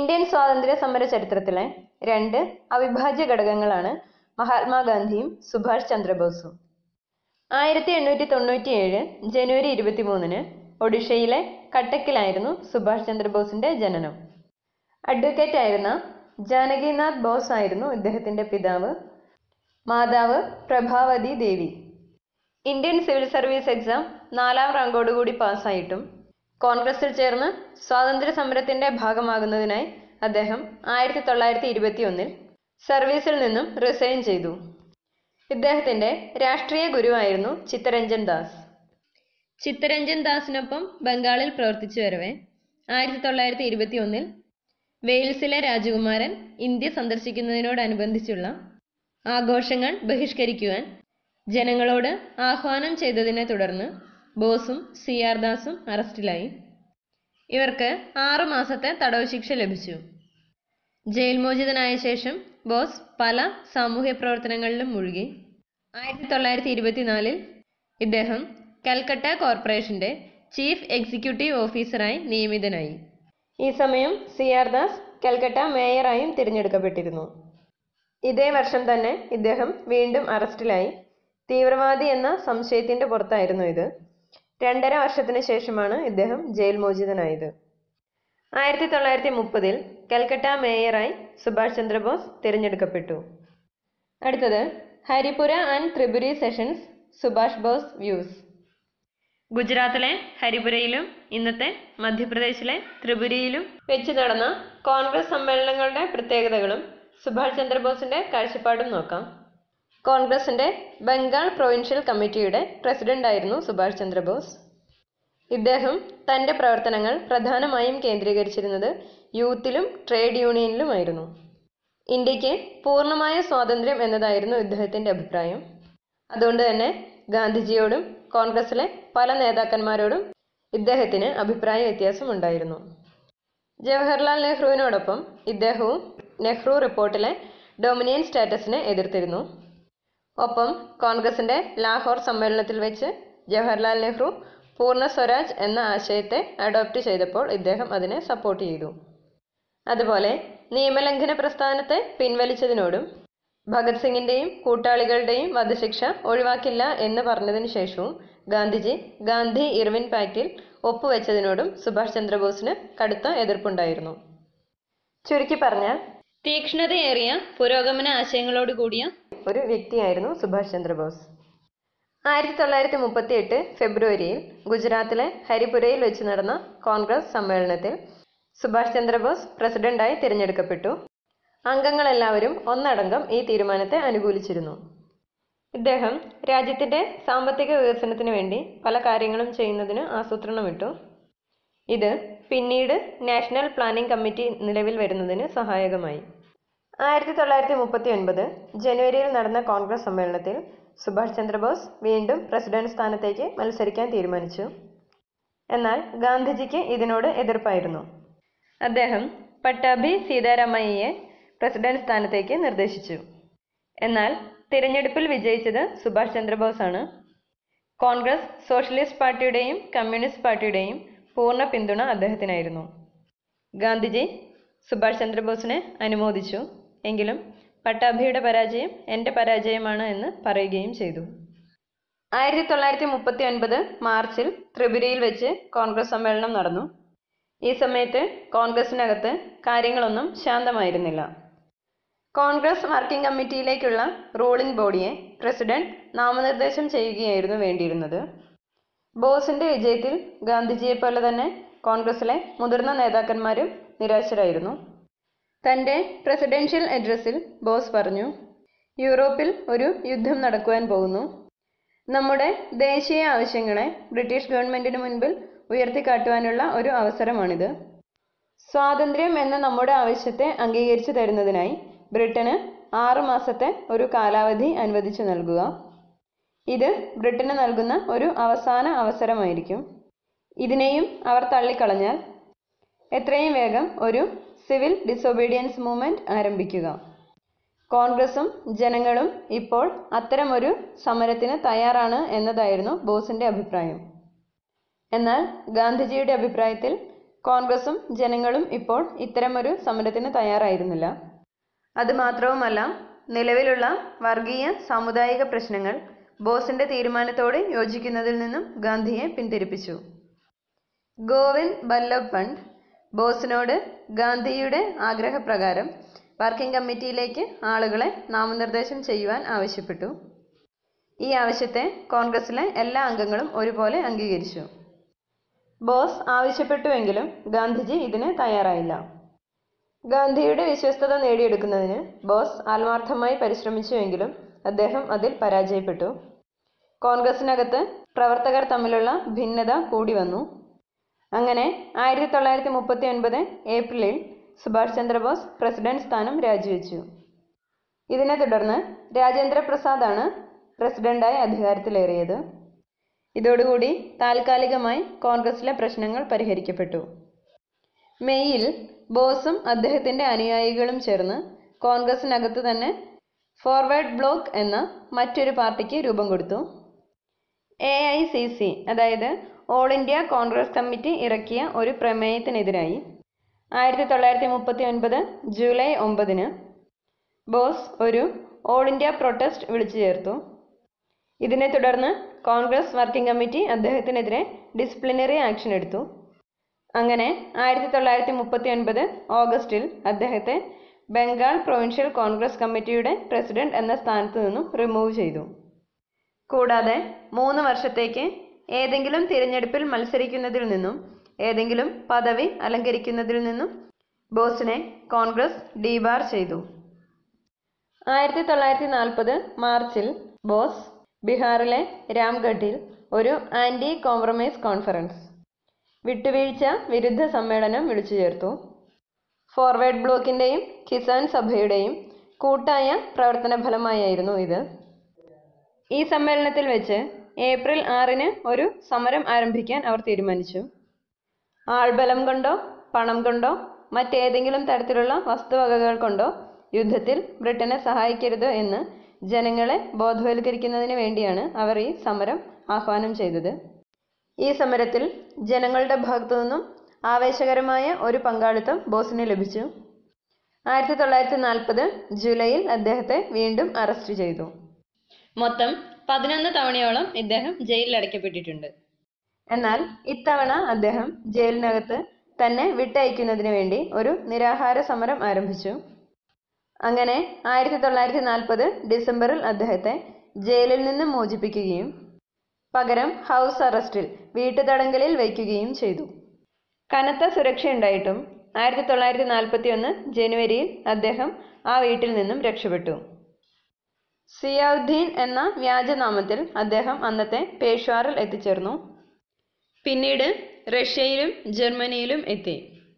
Indian സ്വാതന്ത്ര്യ സമര ചരിത്രത്തിലെ രണ്ട് അവിഭാജ്യ ഘടകങ്ങളാണ് മഹാത്മാഗാന്ധിയും സുഭാഷ് ചന്ദ്രബോസും ആയിരത്തി എണ്ണൂറ്റി തൊണ്ണൂറ്റിയേഴ് ജനുവരി ഇരുപത്തിമൂന്നിന് ഒഡീഷയിലെ കട്ടക്കിലായിരുന്നു സുഭാഷ് ചന്ദ്രബോസിന്റെ ജനനം അഡ്വക്കേറ്റ് ആയിരുന്ന ജാനകിനാഥ് ബോസ് ആയിരുന്നു ഇദ്ദേഹത്തിന്റെ പിതാവ് മാതാവ് Prabhavati Devi Indian civil service exam നാലാം റാങ്കോടുകൂടി പാസ്സായിട്ടും കോൺഗ്രസിൽ ചേർന്ന് സ്വാതന്ത്ര്യ സമരത്തിന്റെ ഭാഗമാകുന്നതിനായി അദ്ദേഹം ആയിരത്തി തൊള്ളായിരത്തി ഇരുപത്തി ഒന്നിൽ സർവീസിൽ നിന്നും റിസൈൻ ചെയ്തു ഇദ്ദേഹത്തിന്റെ രാഷ്ട്രീയ ഗുരുവായിരുന്നു ചിത്തരഞ്ജൻ ദാസ് ചിത്തരഞ്ജൻ ദാസിനൊപ്പം ബംഗാളിൽ പ്രവർത്തിച്ചു വരവെ ആയിരത്തി തൊള്ളായിരത്തി ഇരുപത്തി ഒന്നിൽ വെയിൽസിലെ രാജകുമാരൻ ഇന്ത്യ സന്ദർശിക്കുന്നതിനോടനുബന്ധിച്ചുള്ള ആഘോഷങ്ങൾ ബഹിഷ്കരിക്കുവാൻ ജനങ്ങളോട് ആഹ്വാനം ചെയ്തതിനെ തുടർന്ന് ബോസും സി ആർ ദാസും അറസ്റ്റിലായി ഇവർക്ക് ആറു മാസത്തെ തടവ് ശിക്ഷ ലഭിച്ചു ജയിൽ മോചിതനായ ശേഷം ബോസ് പല സാമൂഹ്യ പ്രവർത്തനങ്ങളിലും മുഴുകി ആയിരത്തി തൊള്ളായിരത്തി ഇരുപത്തിനാലിൽ ഇദ്ദേഹം കൽക്കട്ട കോർപ്പറേഷന്റെ ചീഫ് എക്സിക്യൂട്ടീവ് ഓഫീസറായി നിയമിതനായി ഈ സമയം സി ആർ ദാസ് കൽക്കട്ട മേയറായും തിരഞ്ഞെടുക്കപ്പെട്ടിരുന്നു ഇതേ വർഷം തന്നെ ഇദ്ദേഹം വീണ്ടും അറസ്റ്റിലായി തീവ്രവാദി എന്ന സംശയത്തിന്റെ പുറത്തായിരുന്നു ഇത് രണ്ടര വർഷത്തിന് ശേഷമാണ് ഇദ്ദേഹം ജയിൽ മോചിതനായത് ആയിരത്തി തൊള്ളായിരത്തി മുപ്പതിൽ കൽക്കട്ട മേയറായി സുഭാഷ് ചന്ദ്രബോസ് തിരഞ്ഞെടുക്കപ്പെട്ടു അടുത്തത് Haripura and Tripuri sessions Subhash Bose views ഗുജറാത്തിലെ ഹരിപുരയിലും ഇന്നത്തെ മധ്യപ്രദേശിലെ ത്രിപുരയിലും വെച്ച് നടന്ന കോൺഗ്രസ് സമ്മേളനങ്ങളുടെ പ്രത്യേകതകളും സുഭാഷ് ചന്ദ്രബോസിന്റെ കാഴ്ചപ്പാടും നോക്കാം കോൺഗ്രസിന്റെ ബംഗാൾ പ്രൊവിൻഷ്യൽ കമ്മിറ്റിയുടെ പ്രസിഡന്റായിരുന്നു സുഭാഷ് ചന്ദ്രബോസ് ഇദ്ദേഹം തന്റെ പ്രവർത്തനങ്ങൾ പ്രധാനമായും കേന്ദ്രീകരിച്ചിരുന്നത് യൂത്തിലും ട്രേഡ് യൂണിയനിലുമായിരുന്നു ഇന്ത്യക്ക് പൂർണ്ണമായ സ്വാതന്ത്ര്യം എന്നതായിരുന്നു ഇദ്ദേഹത്തിന്റെ അഭിപ്രായം അതുകൊണ്ട് തന്നെ ഗാന്ധിജിയോടും കോൺഗ്രസിലെ പല നേതാക്കന്മാരോടും ഇദ്ദേഹത്തിന് അഭിപ്രായ വ്യത്യാസം ഉണ്ടായിരുന്നു ജവഹർലാൽ നെഹ്റുവിനോടൊപ്പം ഇദ്ദേഹവും നെഹ്റു റിപ്പോർട്ടിലെ ഡൊമിനിയൻ സ്റ്റാറ്റസിനെ എതിർത്തിരുന്നു ഒപ്പം കോൺഗ്രസിന്റെ ലാഹോർ സമ്മേളനത്തിൽ വെച്ച് ജവഹർലാൽ നെഹ്റു പൂർണ്ണ സ്വരാജ് എന്ന ആശയത്തെ അഡോപ്റ്റ് ചെയ്തപ്പോൾ ഇദ്ദേഹം അതിനെ സപ്പോർട്ട് ചെയ്തു അതുപോലെ നിയമലംഘന പ്രസ്ഥാനത്തെ പിൻവലിച്ചതിനോടും ഭഗത് സിംഗിന്റെയും കൂട്ടാളികളുടെയും വധശിക്ഷ ഒഴിവാക്കില്ല എന്ന് പറഞ്ഞതിനു ശേഷവും ഗാന്ധിജി ഗാന്ധി ഇർവിൻ പാക്റ്റിൽ ഒപ്പുവെച്ചതിനോടും സുഭാഷ് ചന്ദ്രബോസിന് കടുത്ത എതിർപ്പുണ്ടായിരുന്നു ചുരുക്കി പറഞ്ഞാൽ തീക്ഷ്ണതയേറിയ പുരോഗമന ആശയങ്ങളോട് കൂടിയ ഒരു വ്യക്തിയായിരുന്നു സുഭാഷ് ചന്ദ്രബോസ് ആയിരത്തി തൊള്ളായിരത്തി മുപ്പത്തി എട്ട് ഫെബ്രുവരിയിൽ ഗുജറാത്തിലെ ഹരിപുരയിൽ വെച്ച് നടന്ന കോൺഗ്രസ് സമ്മേളനത്തിൽ സുഭാഷ് ചന്ദ്രബോസ് പ്രസിഡന്റായി തിരഞ്ഞെടുക്കപ്പെട്ടു അംഗങ്ങളെല്ലാവരും ഒന്നടങ്കം ഈ തീരുമാനത്തെ അനുകൂലിച്ചിരുന്നു ഇദ്ദേഹം രാജ്യത്തിന്റെ സാമ്പത്തിക വികസനത്തിന് വേണ്ടി പല കാര്യങ്ങളും ചെയ്യുന്നതിന് ആസൂത്രണമിട്ടു ഇത് പിന്നീട് നാഷണൽ പ്ലാനിംഗ് കമ്മിറ്റി നിലവിൽ വരുന്നതിന് സഹായകമായി ആയിരത്തി തൊള്ളായിരത്തി മുപ്പത്തി ഒൻപത് ജനുവരിയിൽ നടന്ന കോൺഗ്രസ് സമ്മേളനത്തിൽ സുഭാഷ് ചന്ദ്രബോസ് വീണ്ടും പ്രസിഡന്റ് സ്ഥാനത്തേക്ക് മത്സരിക്കാൻ തീരുമാനിച്ചു എന്നാൽ ഗാന്ധിജിക്ക് ഇതിനോട് എതിർപ്പായിരുന്നു അദ്ദേഹം പട്ടാഭി സീതാരാമയ്യയെ പ്രസിഡന്റ് സ്ഥാനത്തേക്ക് നിർദ്ദേശിച്ചു എന്നാൽ തിരഞ്ഞെടുപ്പിൽ വിജയിച്ചത് സുഭാഷ് ചന്ദ്രബോസ് ആണ് കോൺഗ്രസ് സോഷ്യലിസ്റ്റ് പാർട്ടിയുടെയും കമ്മ്യൂണിസ്റ്റ് പാർട്ടിയുടെയും പൂർണ്ണ പിന്തുണ അദ്ദേഹത്തിനായിരുന്നു ഗാന്ധിജി സുഭാഷ് ചന്ദ്രബോസിനെ അനുമോദിച്ചു എങ്കിലും പട്ടാഭിയുടെ പരാജയം എൻ്റെ പരാജയമാണ് എന്ന് പറയുകയും ചെയ്തു ആയിരത്തി തൊള്ളായിരത്തി മുപ്പത്തി ഒൻപത് മാർച്ചിൽ ത്രിപുരയിൽ വെച്ച് കോൺഗ്രസ് സമ്മേളനം നടന്നു ഈ സമയത്ത് കോൺഗ്രസിനകത്ത് കാര്യങ്ങളൊന്നും ശാന്തമായിരുന്നില്ല കോൺഗ്രസ് വർക്കിംഗ് കമ്മിറ്റിയിലേക്കുള്ള റൂളിംഗ് ബോഡിയെ പ്രസിഡന്റ് നാമനിർദ്ദേശം ചെയ്യുകയായിരുന്നു വേണ്ടിയിരുന്നത് ബോസിന്റെ വിജയത്തിൽ ഗാന്ധിജിയെ പോലെ തന്നെ കോൺഗ്രസിലെ മുതിർന്ന നേതാക്കന്മാരും നിരാശരായിരുന്നു തന്റെ പ്രസിഡൻഷ്യൽ അഡ്രസ്സിൽ ബോസ് പറഞ്ഞു യൂറോപ്പിൽ ഒരു യുദ്ധം നടക്കുവാൻ പോകുന്നു നമ്മുടെ ദേശീയ ആവശ്യങ്ങളെ ബ്രിട്ടീഷ് ഗവൺമെന്റിന് മുൻപിൽ ഉയർത്തിക്കാട്ടുവാനുള്ള ഒരു അവസരമാണിത് സ്വാതന്ത്ര്യം എന്ന നമ്മുടെ ആവശ്യത്തെ അംഗീകരിച്ചു തരുന്നതിനായി ബ്രിട്ടന് ആറു മാസത്തെ ഒരു കാലാവധി അനുവദിച്ചു നൽകുക ഇത് ബ്രിട്ടന് നൽകുന്ന ഒരു അവസാന അവസരമായിരിക്കും ഇതിനെയും അവർ തള്ളിക്കളഞ്ഞാൽ എത്രയും വേഗം ഒരു സിവിൽ ഡിസൊബീഡിയൻസ് മൂവ്മെന്റ് ആരംഭിക്കുക കോൺഗ്രസും ജനങ്ങളും ഇപ്പോൾ അത്തരമൊരു സമരത്തിന് തയ്യാറാണ് എന്നതായിരുന്നു ബോസിന്റെ അഭിപ്രായം എന്നാൽ ഗാന്ധിജിയുടെ അഭിപ്രായത്തിൽ കോൺഗ്രസും ജനങ്ങളും ഇപ്പോൾ ഇത്തരമൊരു സമരത്തിന് തയ്യാറായിരുന്നില്ല അതുമാത്രവുമല്ല നിലവിലുള്ള വർഗീയ സാമുദായിക പ്രശ്നങ്ങൾ ബോസിന്റെ തീരുമാനത്തോട് യോജിക്കുന്നതിൽ നിന്നും ഗാന്ധിയെ പിന്തിരിപ്പിച്ചു ഗോവിന്ദ് ബല്ലഭ് പണ്ട് ബോസിനോട് ഗാന്ധിയുടെ ആഗ്രഹപ്രകാരം വർക്കിംഗ് കമ്മിറ്റിയിലേക്ക് ആളുകളെ നാമനിർദ്ദേശം ചെയ്യുവാൻ ആവശ്യപ്പെട്ടു ഈ ആവശ്യത്തെ കോൺഗ്രസിലെ എല്ലാ അംഗങ്ങളും ഒരുപോലെ അംഗീകരിച്ചു ബോസ് ആവശ്യപ്പെട്ടുവെങ്കിലും ഗാന്ധിജി ഇതിന് തയ്യാറായില്ല ഗാന്ധിയുടെ വിശ്വസ്തത നേടിയെടുക്കുന്നതിന് ബോസ് ആത്മാർത്ഥമായി പരിശ്രമിച്ചുവെങ്കിലും അദ്ദേഹം അതിൽ പരാജയപ്പെട്ടു കോൺഗ്രസിനകത്ത് പ്രവർത്തകർ തമ്മിലുള്ള ഭിന്നത കൂടി വന്നു അങ്ങനെ ആയിരത്തി തൊള്ളായിരത്തി മുപ്പത്തി ഒൻപത് ഏപ്രിലിൽ സുഭാഷ് ചന്ദ്രബോസ് പ്രസിഡന്റ് സ്ഥാനം രാജിവെച്ചു ഇതിനെ തുടർന്ന് രാജേന്ദ്ര പ്രസാദാണ് പ്രസിഡന്റായി അധികാരത്തിലേറിയത് ഇതോടുകൂടി താൽക്കാലികമായി കോൺഗ്രസിലെ പ്രശ്നങ്ങൾ പരിഹരിക്കപ്പെട്ടു മെയ്യിൽ ബോസും അദ്ദേഹത്തിന്റെ അനുയായികളും ചേർന്ന് കോൺഗ്രസിനകത്ത് തന്നെ ഫോർവേഡ് ബ്ലോക്ക് എന്ന മറ്റൊരു പാർട്ടിക്ക് രൂപം കൊടുത്തു എ ഐ സി സി അതായത് ഓൾ ഇന്ത്യ കോൺഗ്രസ് കമ്മിറ്റി ഇറക്കിയ ഒരു പ്രമേയത്തിനെതിരായി ആയിരത്തി തൊള്ളായിരത്തി മുപ്പത്തി ഒൻപത് ജൂലൈ ഒമ്പതിന് ബോസ് ഒരു ഓൾ ഇന്ത്യ പ്രൊട്ടസ്റ്റ് വിളിച്ചു ചേർത്തു ഇതിനെ തുടർന്ന് കോൺഗ്രസ് വർക്കിംഗ് കമ്മിറ്റി അദ്ദേഹത്തിനെതിരെ ഡിസിപ്ലിനറി ആക്ഷൻ എടുത്തു അങ്ങനെ ആയിരത്തി തൊള്ളായിരത്തി മുപ്പത്തി ഒൻപത് ഓഗസ്റ്റിൽ അദ്ദേഹത്തെ ബംഗാൾ പ്രൊവിൻഷ്യൽ കോൺഗ്രസ് കമ്മിറ്റിയുടെ പ്രസിഡന്റ് എന്ന സ്ഥാനത്ത് നിന്നും റിമൂവ് ചെയ്തു കൂടാതെ മൂന്ന് വർഷത്തേക്ക് ഏതെങ്കിലും തിരഞ്ഞെടുപ്പിൽ മത്സരിക്കുന്നതിൽ നിന്നും ഏതെങ്കിലും പദവി അലങ്കരിക്കുന്നതിൽ നിന്നും ബോസിനെ കോൺഗ്രസ് ഡീബാർ ചെയ്തു ആയിരത്തി തൊള്ളായിരത്തി നാൽപ്പത് മാർച്ചിൽ ബോസ് ബീഹാറിലെ രാംഗഡിൽ ഒരു ആന്റി കോംപ്രമൈസ് കോൺഫറൻസ് വിട്ടുവീഴ്ച വിരുദ്ധ സമ്മേളനം വിളിച്ചു ചേർത്തു ഫോർവേഡ് ബ്ലോക്കിന്റെയും കിസാൻ സഭയുടെയും കൂട്ടായ പ്രവർത്തന ഫലമായിരുന്നു ഇത് ഈ സമ്മേളനത്തിൽ വെച്ച് ഏപ്രിൽ ആറിന് ഒരു സമരം ആരംഭിക്കാൻ അവർ തീരുമാനിച്ചു ആൾബലം കൊണ്ടോ പണം കൊണ്ടോ മറ്റേതെങ്കിലും തരത്തിലുള്ള വസ്തുവകകൾ കൊണ്ടോ യുദ്ധത്തിൽ ബ്രിട്ടനെ സഹായിക്കരുത് എന്ന് ജനങ്ങളെ ബോധവൽക്കരിക്കുന്നതിന് വേണ്ടിയാണ് അവർ ഈ സമരം ആഹ്വാനം ചെയ്തത് ഈ സമരത്തിൽ ജനങ്ങളുടെ ഭാഗത്തു നിന്നും ആവേശകരമായ ഒരു പങ്കാളിത്തം ബോസിന് ലഭിച്ചു ആയിരത്തി തൊള്ളായിരത്തി നാൽപ്പത് ജൂലൈയിൽ അദ്ദേഹത്തെ വീണ്ടും അറസ്റ്റ് ചെയ്തു മൊത്തം പതിനൊന്ന് തവണയോളം ഇദ്ദേഹം ജയിലിൽ അടയ്ക്കപ്പെട്ടിട്ടുണ്ട് എന്നാൽ ഇത്തവണ അദ്ദേഹം ജയിലിനകത്ത് തന്നെ വിട്ടയക്കുന്നതിന് വേണ്ടി ഒരു നിരാഹാര സമരം ആരംഭിച്ചു അങ്ങനെ ആയിരത്തി തൊള്ളായിരത്തി നാൽപ്പത് ഡിസംബറിൽ അദ്ദേഹത്തെ ജയിലിൽ നിന്ന് മോചിപ്പിക്കുകയും പകരം ഹൗസ് അറസ്റ്റിൽ വീട്ടുതടങ്കലിൽ വയ്ക്കുകയും ചെയ്തു കനത്ത സുരക്ഷയുണ്ടായിട്ടും ആയിരത്തി തൊള്ളായിരത്തി നാൽപ്പത്തി ഒന്ന് ജനുവരിയിൽ അദ്ദേഹം ആ വീട്ടിൽ നിന്നും രക്ഷപ്പെട്ടു സിയാവുദ്ദീൻ എന്ന വ്യാജനാമത്തിൽ അദ്ദേഹം അന്നത്തെ പേഷ്വാറിൽ എത്തിച്ചേർന്നു പിന്നീട് റഷ്യയിലും ജർമ്മനിയിലും എത്തി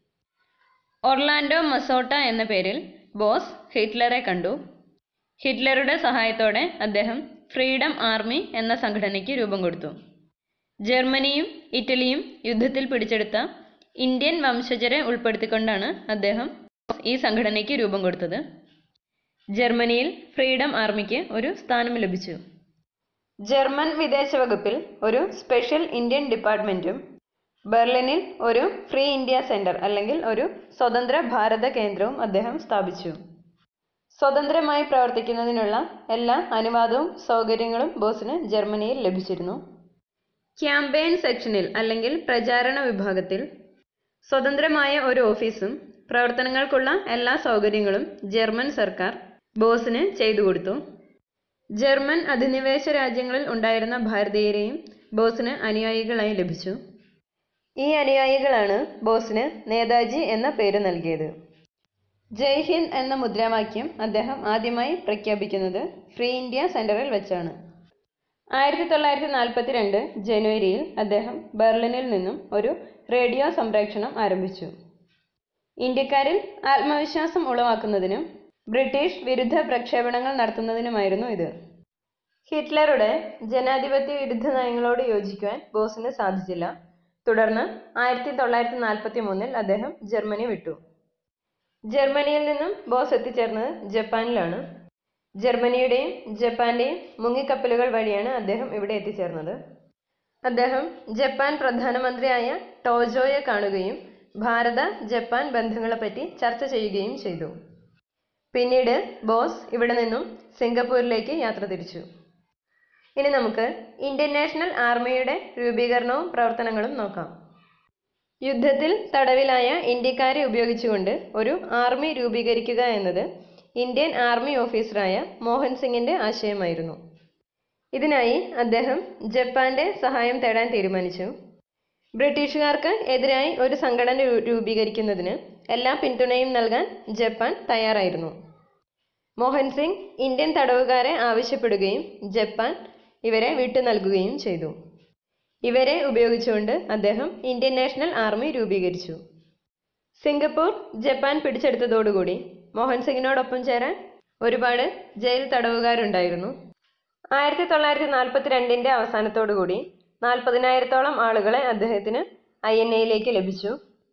ഒർലാൻഡോ മസോട്ട എന്ന പേരിൽ ബോസ് ഹിറ്റ്ലറെ കണ്ടു ഹിറ്റ്ലറുടെ സഹായത്തോടെ അദ്ദേഹം ഫ്രീഡം ആർമി എന്ന സംഘടനയ്ക്ക് രൂപം കൊടുത്തു ജർമ്മനിയും ഇറ്റലിയും യുദ്ധത്തിൽ പിടിച്ചെടുത്ത ഇന്ത്യൻ വംശജരെ ഉൾപ്പെടുത്തിക്കൊണ്ടാണ് അദ്ദേഹം ഈ സംഘടനയ്ക്ക് രൂപം കൊടുത്തത് ജർമ്മനിയിൽ ഫ്രീഡം ആർമിക്ക് ഒരു സ്ഥാനം ലഭിച്ചു ജർമ്മൻ വിദേശ വകുപ്പിൽ ഒരു സ്പെഷ്യൽ ഇന്ത്യൻ ഡിപ്പാർട്ട്മെന്റും ബെർലിനിൽ ഒരു ഫ്രീ ഇന്ത്യ സെന്റർ അല്ലെങ്കിൽ ഒരു സ്വതന്ത്ര ഭാരത കേന്ദ്രവും അദ്ദേഹം സ്ഥാപിച്ചു സ്വതന്ത്രമായി പ്രവർത്തിക്കുന്നതിനുള്ള എല്ലാ അനുവാദവും സൗകര്യങ്ങളും ബോസിന് ജർമ്മനിയിൽ ലഭിച്ചിരുന്നു ക്യാമ്പയിൻ സെക്ഷനിൽ അല്ലെങ്കിൽ പ്രചാരണ വിഭാഗത്തിൽ സ്വതന്ത്രമായ ഒരു ഓഫീസും പ്രവർത്തനങ്ങൾക്കുള്ള എല്ലാ സൗകര്യങ്ങളും ജർമ്മൻ സർക്കാർ ബോസിന് ചെയ്തു കൊടുത്തു ജർമ്മൻ അധിനിവേശ രാജ്യങ്ങളിൽ ഉണ്ടായിരുന്ന ഭാരതീയരെയും ബോസിന് അനുയായികളായി ലഭിച്ചു ഈ അനുയായികളാണ് ബോസിന് നേതാജി എന്ന പേര് നൽകിയത് ജയ് ഹിന്ദ് എന്ന മുദ്രാവാക്യം അദ്ദേഹം ആദ്യമായി പ്രഖ്യാപിക്കുന്നത് ഫ്രീ ഇന്ത്യ സെന്ററിൽ വെച്ചാണ് ആയിരത്തി തൊള്ളായിരത്തി നാൽപ്പത്തി രണ്ട് ജനുവരിയിൽ അദ്ദേഹം ബെർലിനിൽ നിന്നും ഒരു റേഡിയോ സംപ്രേഷണം ആരംഭിച്ചു ഇന്ത്യക്കാരിൽ ആത്മവിശ്വാസം ഉളവാക്കുന്നതിനും ബ്രിട്ടീഷ് വിരുദ്ധ പ്രക്ഷേപണങ്ങൾ നടത്തുന്നതിനുമായിരുന്നു ഇത് ഹിറ്റ്ലറുടെ ജനാധിപത്യ വിരുദ്ധ നയങ്ങളോട് യോജിക്കുവാൻ ബോസിന് സാധിച്ചില്ല തുടർന്ന് ആയിരത്തി തൊള്ളായിരത്തി നാൽപ്പത്തി മൂന്നിൽ അദ്ദേഹം ജർമ്മനി വിട്ടു ജർമ്മനിയിൽ നിന്നും ബോസ് എത്തിച്ചേർന്നത് ജപ്പാനിലാണ് ജർമ്മനിയുടെയും ജപ്പാന്റെയും മുങ്ങിക്കപ്പലുകൾ വഴിയാണ് അദ്ദേഹം ഇവിടെ എത്തിച്ചേർന്നത് അദ്ദേഹം ജപ്പാൻ പ്രധാനമന്ത്രിയായ ടോജോയെ കാണുകയും ഭാരത ജപ്പാൻ ബന്ധങ്ങളെപ്പറ്റി ചർച്ച ചെയ്യുകയും ചെയ്തു പിന്നീട് ബോസ് ഇവിടെ നിന്നും സിംഗപ്പൂരിലേക്ക് യാത്ര തിരിച്ചു ഇനി നമുക്ക് ഇന്ത്യൻ നാഷണൽ ആർമിയുടെ രൂപീകരണവും പ്രവർത്തനങ്ങളും നോക്കാം യുദ്ധത്തിൽ തടവിലായ ഇന്ത്യക്കാരെ ഉപയോഗിച്ചുകൊണ്ട് ഒരു ആർമി രൂപീകരിക്കുക എന്നത് ഇന്ത്യൻ ആർമി ഓഫീസറായ മോഹൻ സിംഗിന്റെ ആശയമായിരുന്നു ഇതിനായി അദ്ദേഹം ജപ്പാന്റെ സഹായം തേടാൻ തീരുമാനിച്ചു ബ്രിട്ടീഷുകാർക്ക് എതിരായി ഒരു സംഘടന രൂ- രൂപീകരിക്കുന്നതിന് എല്ലാ പിന്തുണയും നൽകാൻ ജപ്പാൻ തയ്യാറായിരുന്നു മോഹൻ സിംഗ് ഇന്ത്യൻ തടവുകാരെ ആവശ്യപ്പെടുകയും ജപ്പാൻ ഇവരെ വിട്ടു നൽകുകയും ചെയ്തു ഇവരെ ഉപയോഗിച്ചുകൊണ്ട് അദ്ദേഹം ഇന്ത്യൻ നാഷണൽ ആർമി രൂപീകരിച്ചു സിംഗപ്പൂർ ജപ്പാൻ പിടിച്ചെടുത്തതോടുകൂടി മോഹൻ സിംഗിനോടൊപ്പം ചേരാൻ ഒരുപാട് ജയിൽ തടവുകാരുണ്ടായിരുന്നു ആയിരത്തി തൊള്ളായിരത്തി നാൽപ്പത്തി രണ്ടിന്റെ അവസാനത്തോടുകൂടി നാൽപ്പതിനായിരത്തോളം ആളുകളെ അദ്ദേഹത്തിന് ഐ എൻ എയിലേക്ക് ലഭിച്ചു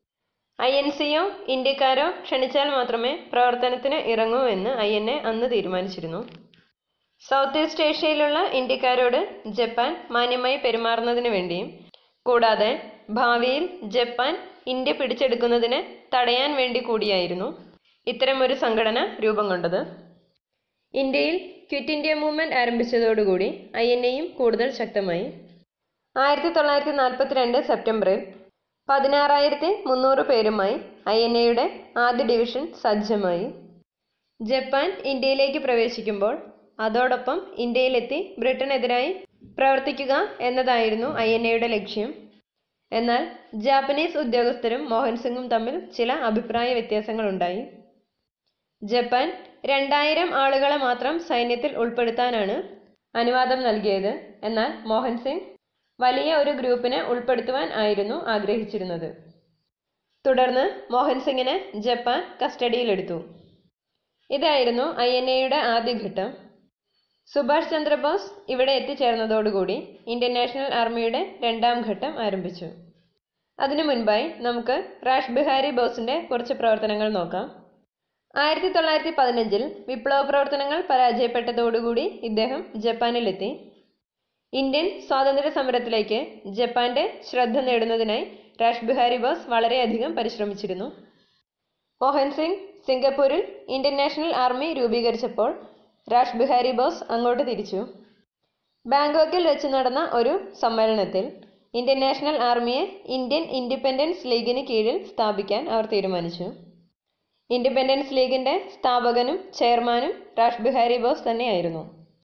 ഐ എൻ സിയോ ഇന്ത്യക്കാരോ ക്ഷണിച്ചാൽ മാത്രമേ പ്രവർത്തനത്തിന് ഇറങ്ങൂ എന്ന് ഐ എൻ എ അന്ന് തീരുമാനിച്ചിരുന്നു സൗത്ത് ഈസ്റ്റ് ഏഷ്യയിലുള്ള ഇന്ത്യക്കാരോട് ജപ്പാൻ മാന്യമായി പെരുമാറുന്നതിന് വേണ്ടിയും കൂടാതെ ഭാവിയിൽ ജപ്പാൻ ഇന്ത്യ പിടിച്ചെടുക്കുന്നതിനെ തടയാൻ വേണ്ടി കൂടിയായിരുന്നു ഇത്തരമൊരു സംഘടന രൂപം കൊണ്ടത് ഇന്ത്യയിൽ ക്വിറ്റ് ഇന്ത്യ മൂവ്മെന്റ് ആരംഭിച്ചതോടുകൂടി ഐ എൻ എയും കൂടുതൽ ശക്തമായി ആയിരത്തി തൊള്ളായിരത്തി നാൽപ്പത്തിരണ്ട് സെപ്റ്റംബറിൽ പതിനാറായിരത്തി മുന്നൂറ് പേരുമായി ഐ എൻ എയുടെ ആദ്യ ഡിവിഷൻ സജ്ജമായി ജപ്പാൻ ഇന്ത്യയിലേക്ക് പ്രവേശിക്കുമ്പോൾ അതോടൊപ്പം ഇന്ത്യയിലെത്തി ബ്രിട്ടനെതിരായി പ്രവർത്തിക്കുക എന്നതായിരുന്നു ഐ എൻ എയുടെ ലക്ഷ്യം എന്നാൽ ജാപ്പനീസ് ഉദ്യോഗസ്ഥരും മോഹൻ സിംഗും തമ്മിൽ ചില അഭിപ്രായ വ്യത്യാസങ്ങളുണ്ടായി ജപ്പാൻ രണ്ടായിരം ആളുകളെ മാത്രം സൈന്യത്തിൽ ഉൾപ്പെടുത്താനാണ് അനുവാദം നൽകിയത് എന്നാൽ മോഹൻ സിംഗ് വലിയ ഒരു ഗ്രൂപ്പിനെ ഉൾപ്പെടുത്തുവാൻ ആയിരുന്നു ആഗ്രഹിച്ചിരുന്നത് തുടർന്ന് മോഹൻ സിംഗിനെ ജപ്പാൻ കസ്റ്റഡിയിലെടുത്തു ഇതായിരുന്നു ഐ എൻ എയുടെ ആദ്യഘട്ടം സുഭാഷ് ചന്ദ്രബോസ് ഇവിടെ എത്തിച്ചേർന്നതോടുകൂടി ഇന്ത്യൻ നാഷണൽ ആർമിയുടെ രണ്ടാം ഘട്ടം ആരംഭിച്ചു അതിനു മുൻപായി നമുക്ക് റാഷ് ബിഹാരി ബോസിന്റെ കുറച്ച് പ്രവർത്തനങ്ങൾ നോക്കാം ആയിരത്തി തൊള്ളായിരത്തി പതിനഞ്ചിൽ വിപ്ലവ പ്രവർത്തനങ്ങൾ പരാജയപ്പെട്ടതോടുകൂടി ഇദ്ദേഹം ജപ്പാനിലെത്തി ഇന്ത്യൻ സ്വാതന്ത്ര്യ സമരത്തിലേക്ക് ജപ്പാന്റെ ശ്രദ്ധ നേടുന്നതിനായി രാഷ് ബിഹാരി ബോസ് വളരെയധികം പരിശ്രമിച്ചിരുന്നു മോഹൻ സിംഗ് സിംഗപ്പൂരിൽ ഇന്ത്യൻ നാഷണൽ ആർമി രൂപീകരിച്ചപ്പോൾ രാഷ് ബിഹാരി ബോസ് അങ്ങോട്ട് തിരിച്ചു ബാങ്കോക്കിൽ വെച്ച് നടന്ന ഒരു സമ്മേളനത്തിൽ ഇന്ത്യൻ നാഷണൽ ആർമിയെ ഇന്ത്യൻ ഇൻഡിപെൻഡൻസ് ലീഗിന് കീഴിൽ സ്ഥാപിക്കാൻ അവർ തീരുമാനിച്ചു ഇൻഡിപെൻഡൻസ് ലീഗിന്റെ സ്ഥാപകനും ചെയർമാനും രാഷ് ബിഹാരി ബോസ് തന്നെയായിരുന്നു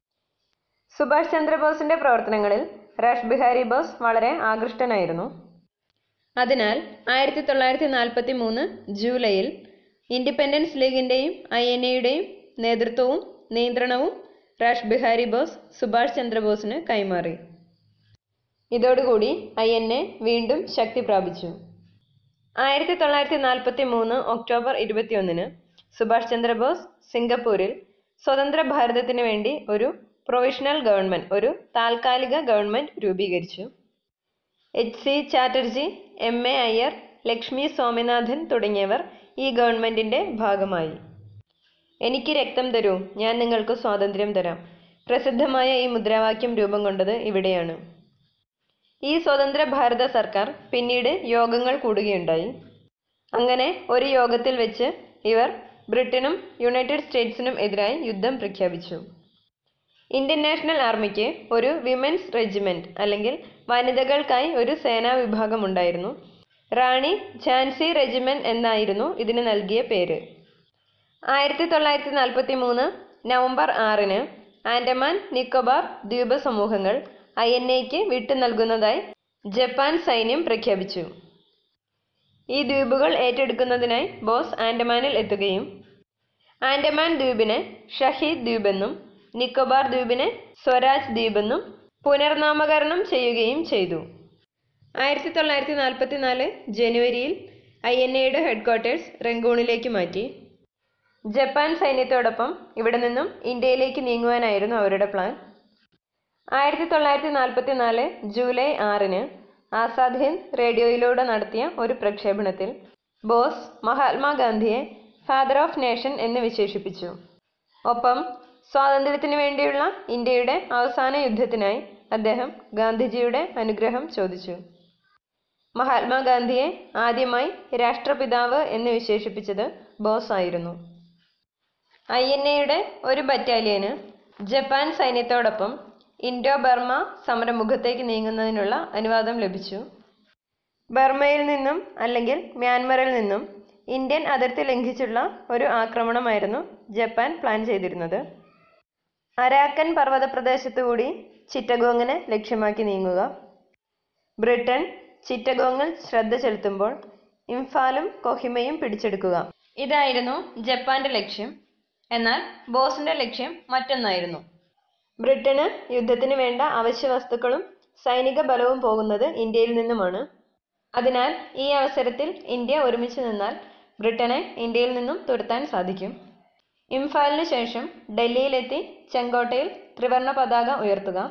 സുഭാഷ് ചന്ദ്രബോസിന്റെ പ്രവർത്തനങ്ങളിൽ രാഷ് ബിഹാരി ബോസ് വളരെ ആകൃഷ്ടനായിരുന്നു അതിനാൽ ആയിരത്തി തൊള്ളായിരത്തി നാൽപ്പത്തി മൂന്ന് ജൂലൈയിൽ ഇൻഡിപെൻഡൻസ് ലീഗിന്റെയും ഐ എൻ എയുടെയും നേതൃത്വവും നിയന്ത്രണവും രാഷ് ബിഹാരി ബോസ് സുഭാഷ് ചന്ദ്രബോസിന് കൈമാറി ഇതോടുകൂടി ഐ എൻ എ വീണ്ടും ശക്തി പ്രാപിച്ചു ആയിരത്തി തൊള്ളായിരത്തി നാൽപ്പത്തി മൂന്ന് ഒക്ടോബർ ഇരുപത്തിയൊന്നിന് സുഭാഷ് ചന്ദ്രബോസ് സിംഗപ്പൂരിൽ സ്വതന്ത്ര ഭാരതത്തിന് വേണ്ടി ഒരു പ്രൊവിഷണൽ ഗവൺമെന്റ് ഒരു താൽക്കാലിക ഗവൺമെന്റ് രൂപീകരിച്ചു H C Chatterjee M A Iyer Lakshmi Swaminathan തുടങ്ങിയവർ ഈ ഗവൺമെന്റിന്റെ ഭാഗമായി എനിക്ക് രക്തം തരൂ ഞാൻ നിങ്ങൾക്ക് സ്വാതന്ത്ര്യം തരാം പ്രസിദ്ധമായ ഈ മുദ്രാവാക്യം രൂപം കൊണ്ടത് ഇവിടെയാണ് ഈ സ്വതന്ത്ര ഭാരത സർക്കാർ പിന്നീട് യോഗങ്ങൾ കൂടുകയുണ്ടായി അങ്ങനെ ഒരു യോഗത്തിൽ വെച്ച് ഇവർ ബ്രിട്ടനും യുണൈറ്റഡ് സ്റ്റേറ്റ്സിനും എതിരായി യുദ്ധം പ്രഖ്യാപിച്ചു ഇന്ത്യൻ നാഷണൽ ആർമിക്ക് ഒരു വിമൻസ് റെജിമെന്റ് അല്ലെങ്കിൽ വനിതകൾക്കായി ഒരു സേനാ വിഭാഗം ഉണ്ടായിരുന്നു റാണി ഝാൻസി റെജിമെന്റ് എന്നായിരുന്നു ഇതിന് നൽകിയ പേര് ആയിരത്തി തൊള്ളായിരത്തി നാൽപ്പത്തി മൂന്ന് നവംബർ ആറിന് ആൻഡമാൻ നിക്കോബാർ ദ്വീപ സമൂഹങ്ങൾ ഐ എൻ എക്ക് വിട്ടു നൽകുന്നതായി ജപ്പാൻ സൈന്യം പ്രഖ്യാപിച്ചു ഈ ദ്വീപുകൾ ഏറ്റെടുക്കുന്നതിനായി ബോസ് ആൻഡമാനിൽ എത്തുകയും ആൻഡമാൻ ദ്വീപിനെ ഷഹീദ് ദ്വീപെന്നും നിക്കോബാർ ദ്വീപിനെ സ്വരാജ് ദ്വീപെന്നും പുനർനാമകരണം ചെയ്യുകയും ചെയ്തു ആയിരത്തി തൊള്ളായിരത്തി നാൽപ്പത്തി നാല് ജനുവരിയിൽ ഐ എൻ എയുടെ ഹെഡ്ക്വാർട്ടേഴ്സ് റംഗൂണിലേക്ക് മാറ്റി ജപ്പാൻ സൈന്യത്തോടൊപ്പം ഇവിടെ നിന്നും ഇന്ത്യയിലേക്ക് നീങ്ങുവാനായിരുന്നു അവരുടെ പ്ലാൻ ആയിരത്തി തൊള്ളായിരത്തി നാൽപ്പത്തി നാല് ജൂലൈ ആറിന് ആസാദ് ഹിന്ദ് റേഡിയോയിലൂടെ നടത്തിയ ഒരു പ്രക്ഷേപണത്തിൽ ബോസ് മഹാത്മാഗാന്ധിയെ ഫാദർ ഓഫ് നേഷൻ എന്ന് വിശേഷിപ്പിച്ചു ഒപ്പം സ്വാതന്ത്ര്യത്തിനു വേണ്ടിയുള്ള ഇന്ത്യയുടെ അവസാന യുദ്ധത്തിനായി അദ്ദേഹം ഗാന്ധിജിയുടെ അനുഗ്രഹം ചോദിച്ചു മഹാത്മാഗാന്ധിയെ ആദ്യമായി രാഷ്ട്രപിതാവ് എന്ന് വിശേഷിപ്പിച്ചത് ബോസ് ആയിരുന്നു ഐ എൻ എയുടെ ഒരു ബറ്റാലിയന് ജപ്പാൻ സൈന്യത്തോടൊപ്പം ഇൻഡോ ബർമ സമരമുഖത്തേക്ക് നീങ്ങുന്നതിനുള്ള അനുവാദം ലഭിച്ചു ബർമയിൽ നിന്നും അല്ലെങ്കിൽ മ്യാൻമറിൽ നിന്നും ഇന്ത്യൻ അതിർത്തി ലംഘിച്ചുള്ള ഒരു ആക്രമണമായിരുന്നു ജപ്പാൻ പ്ലാൻ ചെയ്തിരുന്നത് അരാക്കൻ പർവ്വത പ്രദേശത്തുകൂടി ചിറ്റഗോങ്ങിനെ ലക്ഷ്യമാക്കി നീങ്ങുക ബ്രിട്ടൻ ചിറ്റഗോങ്ങിൽ ശ്രദ്ധ ചെലുത്തുമ്പോൾ ഇംഫാലും കൊഹിമയും പിടിച്ചെടുക്കുക ഇതായിരുന്നു ജപ്പാന്റെ ലക്ഷ്യം എന്നാൽ ബോസിന്റെ ലക്ഷ്യം മറ്റൊന്നായിരുന്നു ബ്രിട്ടന് യുദ്ധത്തിന് വേണ്ട അവശ്യ വസ്തുക്കളും സൈനിക ബലവും പോകുന്നത് ഇന്ത്യയിൽ നിന്നുമാണ് അതിനാൽ ഈ അവസരത്തിൽ ഇന്ത്യ ഒരുമിച്ച് നിന്നാൽ ബ്രിട്ടനെ ഇന്ത്യയിൽ നിന്നും തുരത്താൻ സാധിക്കും ഇംഫാലിന് ശേഷം ഡൽഹിയിലെത്തി ചെങ്കോട്ടയിൽ ത്രിവർണ പതാക ഉയർത്തുക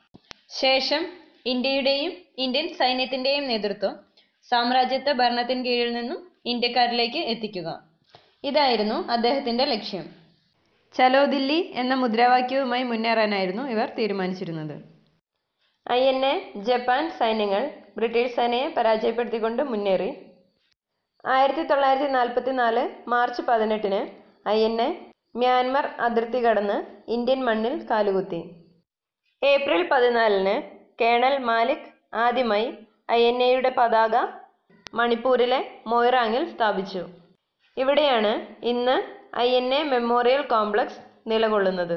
ശേഷം ഇന്ത്യയുടെയും ഇന്ത്യൻ സൈന്യത്തിന്റെയും നേതൃത്വം സാമ്രാജ്യത്വ ഭരണത്തിന് കീഴിൽ നിന്നും ഇന്ത്യക്കാരിലേക്ക് എത്തിക്കുക ഇതായിരുന്നു അദ്ദേഹത്തിന്റെ ലക്ഷ്യം ചലോ ദില്ലി എന്ന മുദ്രാവാക്യവുമായി മുന്നേറാനായിരുന്നു ഇവർ തീരുമാനിച്ചിരുന്നത് ഐ എൻ എ ജപ്പാൻ സൈന്യങ്ങൾ ബ്രിട്ടീഷ് സേനയെ പരാജയപ്പെടുത്തിക്കൊണ്ട് മുന്നേറി ആയിരത്തി തൊള്ളായിരത്തി നാൽപ്പത്തി നാല് മാർച്ച് പതിനെട്ടിന് ഐ എൻ എ മ്യാൻമർ അതിർത്തി കടന്ന് ഇന്ത്യൻ മണ്ണിൽ കാലുകുത്തി ഏപ്രിൽ പതിനാലിന് കേണൽ മാലിക് ആദ്യമായി ഐ എൻ എയുടെ പതാക മണിപ്പൂരിലെ മൊയ്റാങ്ങിൽ സ്ഥാപിച്ചു ഇവിടെയാണ് ഇന്ന് I N A memorial complex നിലകൊള്ളുന്നത്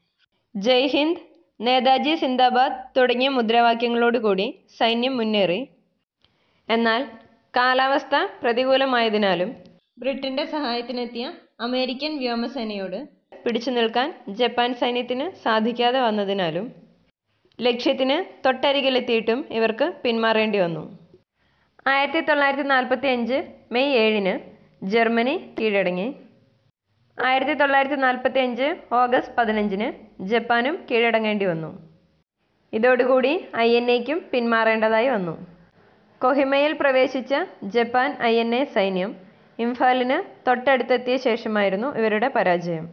ജയ് ഹിന്ദ് നേതാജി സിന്ദാബാദ് തുടങ്ങിയ മുദ്രാവാക്യങ്ങളോടുകൂടി സൈന്യം മുന്നേറി എന്നാൽ കാലാവസ്ഥ പ്രതികൂലമായതിനാലും ബ്രിട്ടന്റെ സഹായത്തിനെത്തിയ അമേരിക്കൻ വ്യോമസേനയോട് പിടിച്ചു നിൽക്കാൻ ജപ്പാൻ സൈന്യത്തിന് സാധിക്കാതെ വന്നതിനാലും ലക്ഷ്യത്തിന് തൊട്ടരികിലെത്തിയിട്ടും ഇവർക്ക് പിന്മാറേണ്ടി വന്നു ആയിരത്തി തൊള്ളായിരത്തി നാൽപ്പത്തി അഞ്ച് മെയ് ഏഴിന് ജർമ്മനി കീഴടങ്ങി ആയിരത്തി തൊള്ളായിരത്തി നാൽപ്പത്തി അഞ്ച് ഓഗസ്റ്റ് പതിനഞ്ചിന് ജപ്പാനും കീഴടങ്ങേണ്ടി വന്നു ഇതോടുകൂടി ഐ എൻ എക്കും പിന്മാറേണ്ടതായി വന്നു കൊഹിമയിൽ പ്രവേശിച്ച ജപ്പാൻ ഐ എൻ എ സൈന്യം ഇംഫാലിന് തൊട്ടടുത്തെത്തിയ ശേഷമായിരുന്നു ഇവരുടെ പരാജയം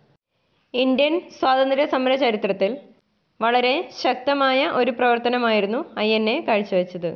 ഇന്ത്യൻ സ്വാതന്ത്ര്യ സമര ചരിത്രത്തിൽ വളരെ ശക്തമായ ഒരു പ്രവർത്തനമായിരുന്നു ഐ എൻ എ കാഴ്ചവെച്ചത്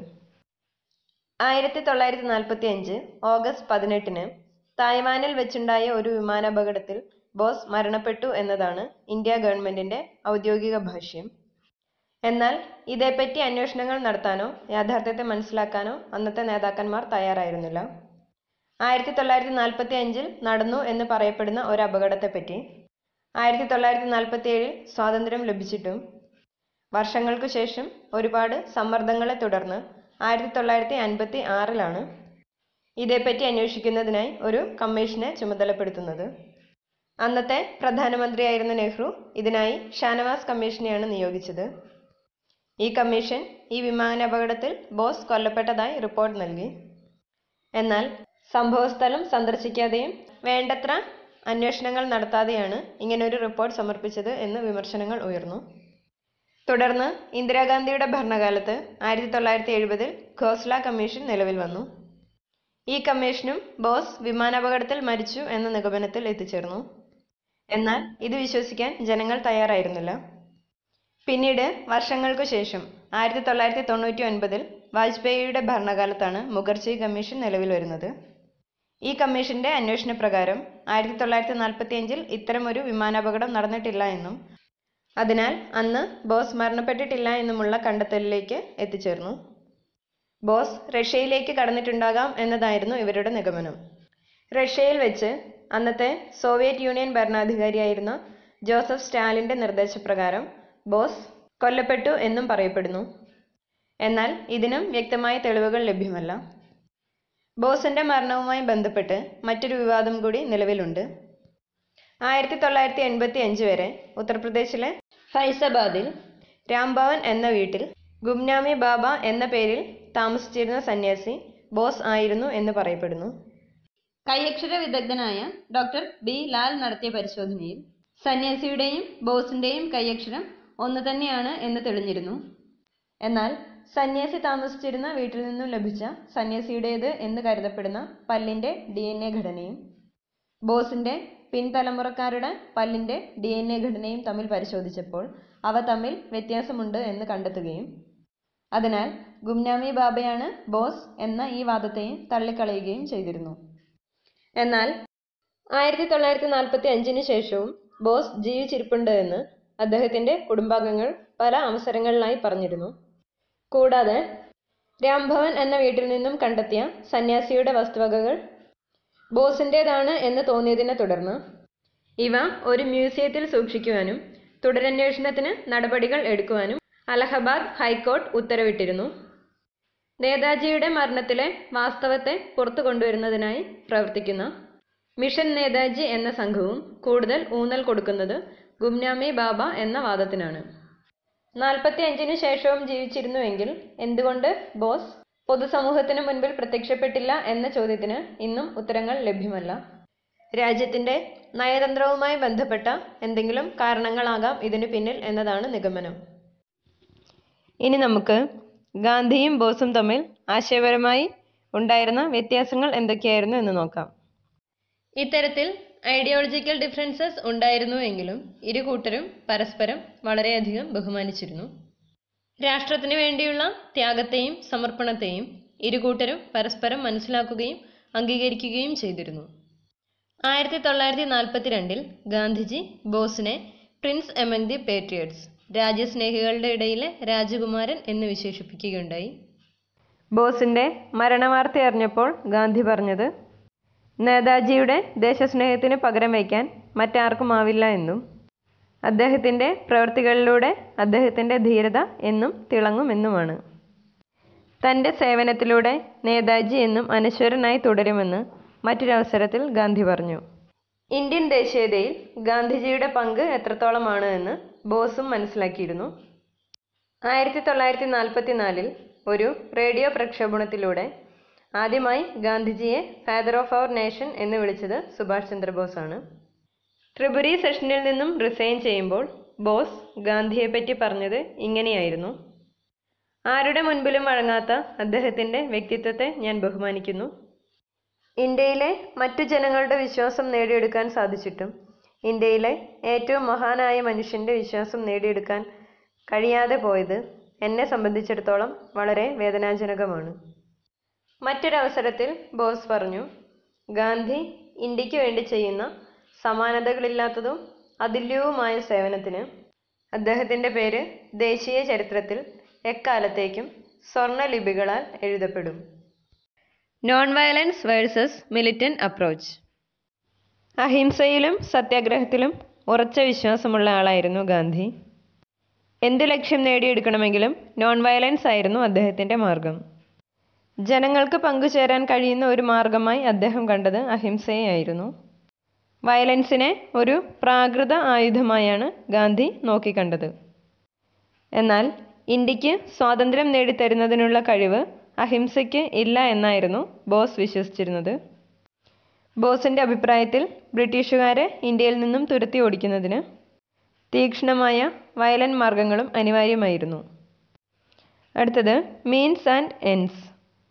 ആയിരത്തി തൊള്ളായിരത്തി നാൽപ്പത്തി അഞ്ച് ഓഗസ്റ്റ് പതിനെട്ടിന് തായ്വാനിൽ വെച്ചുണ്ടായ ഒരു വിമാനാപകടത്തിൽ ബോസ് മരണപ്പെട്ടു എന്നതാണ് ഇന്ത്യ ഗവൺമെന്റിന്റെ ഔദ്യോഗിക ഭാഷ്യം എന്നാൽ ഇതേപ്പറ്റി അന്വേഷണങ്ങൾ നടത്താനോ യാഥാർത്ഥ്യത്തെ മനസ്സിലാക്കാനോ അന്നത്തെ നേതാക്കന്മാർ തയ്യാറായിരുന്നില്ല ആയിരത്തി തൊള്ളായിരത്തി നാൽപ്പത്തി അഞ്ചിൽ നടന്നു എന്ന് പറയപ്പെടുന്ന ഒരു അപകടത്തെപ്പറ്റി ആയിരത്തി തൊള്ളായിരത്തി നാൽപ്പത്തി ഏഴിൽ സ്വാതന്ത്ര്യം ലഭിച്ചിട്ടും വർഷങ്ങൾക്കു ശേഷം ഒരുപാട് സമ്മർദ്ദങ്ങളെ തുടർന്ന് ആയിരത്തി തൊള്ളായിരത്തി അൻപത്തി ആറിലാണ് ഇതേപ്പറ്റി അന്വേഷിക്കുന്നതിനായി ഒരു കമ്മീഷനെ ചുമതലപ്പെടുത്തുന്നത് അന്നത്തെ പ്രധാനമന്ത്രിയായിരുന്ന നെഹ്റു ഇതിനായി ഷാനവാസ് കമ്മീഷനെയാണ് നിയോഗിച്ചത് ഈ കമ്മീഷൻ ഈ വിമാനാപകടത്തിൽ ബോസ് കൊല്ലപ്പെട്ടതായി റിപ്പോർട്ട് നൽകി എന്നാൽ സംഭവസ്ഥലം സന്ദർശിക്കാതെയും വേണ്ടത്ര അന്വേഷണങ്ങൾ നടത്താതെയാണ് ഇങ്ങനൊരു റിപ്പോർട്ട് സമർപ്പിച്ചത് എന്ന് വിമർശനങ്ങൾ ഉയർന്നു തുടർന്ന് ഇന്ദിരാഗാന്ധിയുടെ ഭരണകാലത്ത് ആയിരത്തി തൊള്ളായിരത്തി എഴുപതിൽ ഖോസ്ല കമ്മീഷൻ നിലവിൽ വന്നു ഈ കമ്മീഷനും ബോസ് വിമാനാപകടത്തിൽ മരിച്ചു എന്ന നിഗമനത്തിൽ എത്തിച്ചേർന്നു എന്നാൽ ഇത് വിശ്വസിക്കാൻ ജനങ്ങൾ തയ്യാറായിരുന്നില്ല പിന്നീട് വർഷങ്ങൾക്കു ശേഷം ആയിരത്തി തൊള്ളായിരത്തി തൊണ്ണൂറ്റി ഒൻപതിൽ വാജ്പേയിയുടെ ഭരണകാലത്താണ് മുഖർജി കമ്മീഷൻ നിലവിൽ വരുന്നത് ഈ കമ്മീഷന്റെ അന്വേഷണ പ്രകാരം ആയിരത്തി തൊള്ളായിരത്തി നാൽപ്പത്തി അഞ്ചിൽ ഇത്തരമൊരു വിമാനാപകടം നടന്നിട്ടില്ല എന്നും അതിനാൽ അന്ന് ബോസ് മരണപ്പെട്ടിട്ടില്ല എന്നുമുള്ള കണ്ടെത്തലിലേക്ക് എത്തിച്ചേർന്നു ബോസ് റഷ്യയിലേക്ക് കടന്നിട്ടുണ്ടാകാം എന്നതായിരുന്നു ഇവരുടെ നിഗമനം റഷ്യയിൽ വെച്ച് അന്നത്തെ സോവിയറ്റ് യൂണിയൻ ഭരണാധികാരിയായിരുന്ന ജോസഫ് സ്റ്റാലിന്റെ നിർദ്ദേശപ്രകാരം ബോസ് കൊല്ലപ്പെട്ടു എന്നും പറയപ്പെടുന്നു എന്നാൽ ഇതിനും വ്യക്തമായ തെളിവുകൾ ലഭ്യമല്ല ബോസിന്റെ മരണവുമായി ബന്ധപ്പെട്ട് മറ്റൊരു വിവാദം കൂടി നിലവിലുണ്ട് ആയിരത്തി തൊള്ളായിരത്തി എൺപത്തി അഞ്ച് വരെ ഉത്തർപ്രദേശിലെ ഫൈസാബാദിൽ രാംഭവൻ എന്ന വീട്ടിൽ ഗുംനാമി ബാബ എന്ന പേരിൽ താമസിച്ചിരുന്ന സന്യാസി ബോസ് ആയിരുന്നു എന്ന് പറയപ്പെടുന്നു കൈയക്ഷര വിദഗ്ധനായ ഡോക്ടർ ബി ലാൽ നടത്തിയ പരിശോധനയിൽ സന്യാസിയുടെയും ബോസിന്റെയും കൈയക്ഷരം ഒന്ന് തന്നെയാണ് എന്ന് തെളിഞ്ഞിരുന്നു എന്നാൽ സന്യാസി താമസിച്ചിരുന്ന വീട്ടിൽ നിന്നും ലഭിച്ച സന്യാസിയുടേത് എന്ന് കരുതപ്പെടുന്ന പല്ലിന്റെ ഡി എൻ എ ഘടനയും ബോസിന്റെ പിൻതലമുറക്കാരുടെ പല്ലിന്റെ ഡി എൻ എ ഘടനയും തമ്മിൽ പരിശോധിച്ചപ്പോൾ അവ തമ്മിൽ വ്യത്യാസമുണ്ട് എന്ന് കണ്ടെത്തുകയും അതിനാൽ ഗുംനാമി ബാബയാണ് ബോസ് എന്ന ഈ വാദത്തെയും തള്ളിക്കളയുകയും ചെയ്തിരുന്നു എന്നാൽ ആയിരത്തി തൊള്ളായിരത്തി നാൽപ്പത്തി അഞ്ചിന് ശേഷവും ബോസ് ജീവിച്ചിരിപ്പുണ്ട് എന്ന് അദ്ദേഹത്തിന്റെ കുടുംബാംഗങ്ങൾ പല അവസരങ്ങളിലായി പറഞ്ഞിരുന്നു കൂടാതെ രാംഭവൻ എന്ന വീട്ടിൽ നിന്നും കണ്ടെത്തിയ സന്യാസിയുടെ വസ്തുവകകൾ ബോസിൻ്റേതാണ് എന്ന് തോന്നിയതിനെ തുടർന്ന് ഇവ ഒരു മ്യൂസിയത്തിൽ സൂക്ഷിക്കുവാനും തുടരന്വേഷണത്തിന് നടപടികൾ എടുക്കുവാനും അലഹബാദ് ഹൈക്കോർട്ട് ഉത്തരവിട്ടിരുന്നു നേതാജിയുടെ മരണത്തിലെ വാസ്തവത്തെ പുറത്തു കൊണ്ടുവരുന്നതിനായി പ്രവർത്തിക്കുന്ന മിഷൻ നേതാജി എന്ന സംഘവും കൂടുതൽ ഊന്നൽ കൊടുക്കുന്നത് ഗുംനാമി ബാബ എന്ന വാദത്തിനാണ് നാൽപ്പത്തി അഞ്ചിനു ശേഷവും ജീവിച്ചിരുന്നുവെങ്കിൽ എന്തുകൊണ്ട് ബോസ് പൊതുസമൂഹത്തിന് മുൻപിൽ പ്രത്യക്ഷപ്പെട്ടില്ല എന്ന ചോദ്യത്തിന് ഇന്നും ഉത്തരങ്ങൾ ലഭ്യമല്ല രാജ്യത്തിന്റെ നയതന്ത്രവുമായി ബന്ധപ്പെട്ട എന്തെങ്കിലും കാരണങ്ങളാകാം ഇതിനു പിന്നിൽ എന്നതാണ് നിഗമനം ഇനി നമുക്ക് ഗാന്ധിയും ബോസും തമ്മിൽ ആശയപരമായി ഉണ്ടായിരുന്ന വ്യത്യാസങ്ങൾ എന്തൊക്കെയായിരുന്നു എന്ന് നോക്കാം ഇത്തരത്തിൽ ഐഡിയോളജിക്കൽ ഡിഫറൻസസ് ഉണ്ടായിരുന്നു എങ്കിലും ഇരു കൂട്ടരും പരസ്പരം വളരെയധികം ബഹുമാനിച്ചിരുന്നു രാഷ്ട്രത്തിനു വേണ്ടിയുള്ള ത്യാഗത്തെയും സമർപ്പണത്തെയും ഇരു കൂട്ടരും പരസ്പരം മനസ്സിലാക്കുകയും അംഗീകരിക്കുകയും ചെയ്തിരുന്നു ആയിരത്തി തൊള്ളായിരത്തി നാൽപ്പത്തിരണ്ടിൽ ഗാന്ധിജി ബോസിനെ പ്രിൻസ് എമംഗ് ദി പേട്രിയറ്റ്സ് രാജ്യസ്നേഹികളുടെ ഇടയിലെ രാജകുമാരൻ എന്ന് വിശേഷിപ്പിക്കുകയുണ്ടായി ബോസിന്റെ മരണവാർത്ത അറിഞ്ഞപ്പോൾ ഗാന്ധി പറഞ്ഞത് നേതാജിയുടെ ദേശസ്നേഹത്തിന് പകരം വയ്ക്കാൻ മറ്റാർക്കുമാവില്ല എന്നും അദ്ദേഹത്തിൻ്റെ പ്രവൃത്തികളിലൂടെ അദ്ദേഹത്തിൻ്റെ ധീരത എന്നും തിളങ്ങുമെന്നുമാണ് തൻ്റെ സേവനത്തിലൂടെ നേതാജി എന്നും അനശ്വരനായി തുടരുമെന്ന് മറ്റൊരവസരത്തിൽ ഗാന്ധി പറഞ്ഞു ഇന്ത്യൻ ദേശീയതയിൽ ഗാന്ധിജിയുടെ പങ്ക് എത്രത്തോളമാണ് എന്ന് ബോസും മനസ്സിലാക്കിയിരുന്നു ആയിരത്തി തൊള്ളായിരത്തി നാൽപ്പത്തിനാലിൽ ഒരു റേഡിയോ പ്രക്ഷേപണത്തിലൂടെ ആദ്യമായി ഗാന്ധിജിയെ ഫാദർ ഓഫ് അവർ നേഷൻ എന്ന് വിളിച്ചത് സുഭാഷ് ചന്ദ്രബോസ് ആണ് ത്രിപുരി സെഷനിൽ നിന്നും റിസൈൻ ചെയ്യുമ്പോൾ ബോസ് ഗാന്ധിയെപ്പറ്റി പറഞ്ഞത് ഇങ്ങനെയായിരുന്നു ആരുടെ മുൻപിലും വഴങ്ങാത്ത അദ്ദേഹത്തിൻ്റെ വ്യക്തിത്വത്തെ ഞാൻ ബഹുമാനിക്കുന്നു ഇന്ത്യയിലെ മറ്റു ജനങ്ങളുടെ വിശ്വാസം നേടിയെടുക്കാൻ സാധിച്ചിട്ടും ഇന്ത്യയിലെ ഏറ്റവും മഹാനായ മനുഷ്യൻ്റെ വിശ്വാസം നേടിയെടുക്കാൻ കഴിയാതെ പോയത് എന്നെ സംബന്ധിച്ചിടത്തോളം വളരെ വേദനാജനകമാണ് മറ്റൊരവസരത്തിൽ ബോസ് പറഞ്ഞു ഗാന്ധി ഇന്ത്യക്ക് വേണ്ടി ചെയ്യുന്ന സമാനതകളില്ലാത്തതും അതുല്യവുമായ സേവനത്തിന് അദ്ദേഹത്തിൻ്റെ പേര് ദേശീയ ചരിത്രത്തിൽ എക്കാലത്തേക്കും സ്വർണ്ണലിപികളാൽ എഴുതപ്പെടും non violence versus militant approach അഹിംസയിലും സത്യാഗ്രഹത്തിലും ഉറച്ച വിശ്വാസമുള്ള ആളായിരുന്നു ഗാന്ധി എന്ത് ലക്ഷ്യം നേടിയെടുക്കണമെങ്കിലും നോൺ വയലൻസ് ആയിരുന്നു അദ്ദേഹത്തിൻ്റെ മാർഗം ജനങ്ങൾക്ക് പങ്കുചേരാൻ കഴിയുന്ന ഒരു മാർഗമായി അദ്ദേഹം കണ്ടത് അഹിംസയായിരുന്നു വയലൻസിനെ ഒരു പ്രാകൃത ആയുധമായാണ് ഗാന്ധി നോക്കിക്കണ്ടത് എന്നാൽ ഇന്ത്യക്ക് സ്വാതന്ത്ര്യം നേടിത്തരുന്നതിനുള്ള കഴിവ് അഹിംസയ്ക്ക് ഇല്ല എന്നായിരുന്നു ബോസ് വിശ്വസിച്ചിരുന്നത് ബോസിന്റെ അഭിപ്രായത്തിൽ ബ്രിട്ടീഷുകാരെ ഇന്ത്യയിൽ നിന്നും തുരത്തി ഓടിക്കുന്നതിന് തീക്ഷ്ണമായ വയലൻ മാർഗങ്ങളും അനിവാര്യമായിരുന്നു അടുത്തത് മീൻസ് ആൻഡ് എൻഡ്സ്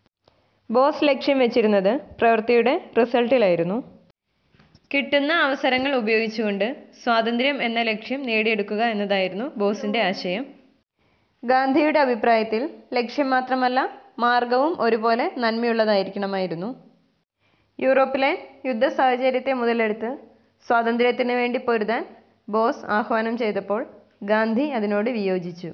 ബോസ് ലക്ഷ്യം വെച്ചിരുന്നത് പ്രവൃത്തിയുടെ റിസൾട്ടിലായിരുന്നു കിട്ടുന്ന അവസരങ്ങൾ ഉപയോഗിച്ചുകൊണ്ട് സ്വാതന്ത്ര്യം എന്ന ലക്ഷ്യം നേടിയെടുക്കുക എന്നതായിരുന്നു ബോസിന്റെ ആശയം ഗാന്ധിയുടെ അഭിപ്രായത്തിൽ ലക്ഷ്യം മാത്രമല്ല മാർഗവും ഒരുപോലെ നന്മയുള്ളതായിരിക്കണമായിരുന്നു യൂറോപ്പിലെ യുദ്ധ സാഹചര്യത്തെ മുതലെടുത്ത് സ്വാതന്ത്ര്യത്തിന് വേണ്ടി പൊരുതാൻ ബോസ് ആഹ്വാനം ചെയ്തപ്പോൾ ഗാന്ധി അതിനോട് വിയോജിച്ചു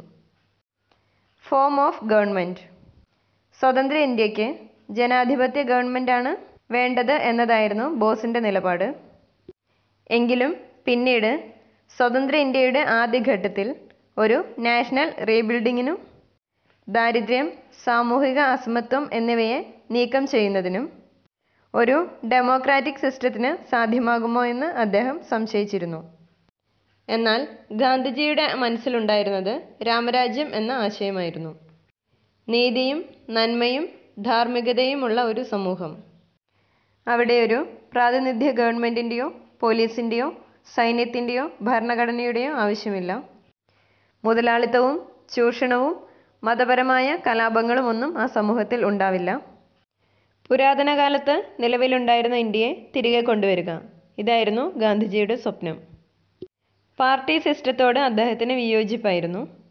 ഫോം ഓഫ് ഗവൺമെൻറ് സ്വതന്ത്ര ഇന്ത്യക്ക് ജനാധിപത്യ ഗവൺമെൻറ്റാണ് വേണ്ടത് എന്നതായിരുന്നു ബോസിൻ്റെ നിലപാട് എങ്കിലും പിന്നീട് സ്വതന്ത്ര ഇന്ത്യയുടെ ആദ്യഘട്ടത്തിൽ ഒരു നാഷണൽ റീബിൽഡിങ്ങിനും ദാരിദ്ര്യം സാമൂഹിക അസമത്വം എന്നിവയെ നീക്കം ചെയ്യുന്നതിനും ഒരു ഡെമോക്രാറ്റിക് സിസ്റ്റത്തിന് സാധ്യമാകുമോ എന്ന് അദ്ദേഹം സംശയിച്ചിരുന്നു എന്നാൽ ഗാന്ധിജിയുടെ മനസ്സിലുണ്ടായിരുന്നത് രാമരാജ്യം എന്ന ആശയമായിരുന്നു നീതിയും നന്മയും ധാർമ്മികതയുമുള്ള ഒരു സമൂഹം അവിടെ ഒരു പ്രാതിനിധ്യ ഗവൺമെൻറ്റിൻ്റെയോ പോലീസിൻ്റെയോ സൈന്യത്തിൻ്റെയോ ഭരണഘടനയുടെയോ ആവശ്യമില്ല മുതലാളിത്തവും ചൂഷണവും മതപരമായ കലാപങ്ങളും ഒന്നും ആ സമൂഹത്തിൽ ഉണ്ടാവില്ല പുരാതന കാലത്ത് നിലവിലുണ്ടായിരുന്ന ഇന്ത്യയെ തിരികെ കൊണ്ടുവരിക ഇതായിരുന്നു ഗാന്ധിജിയുടെ സ്വപ്നം പാർട്ടി സിസ്റ്റത്തോട് അദ്ദേഹത്തിന് വിയോജിപ്പായിരുന്നു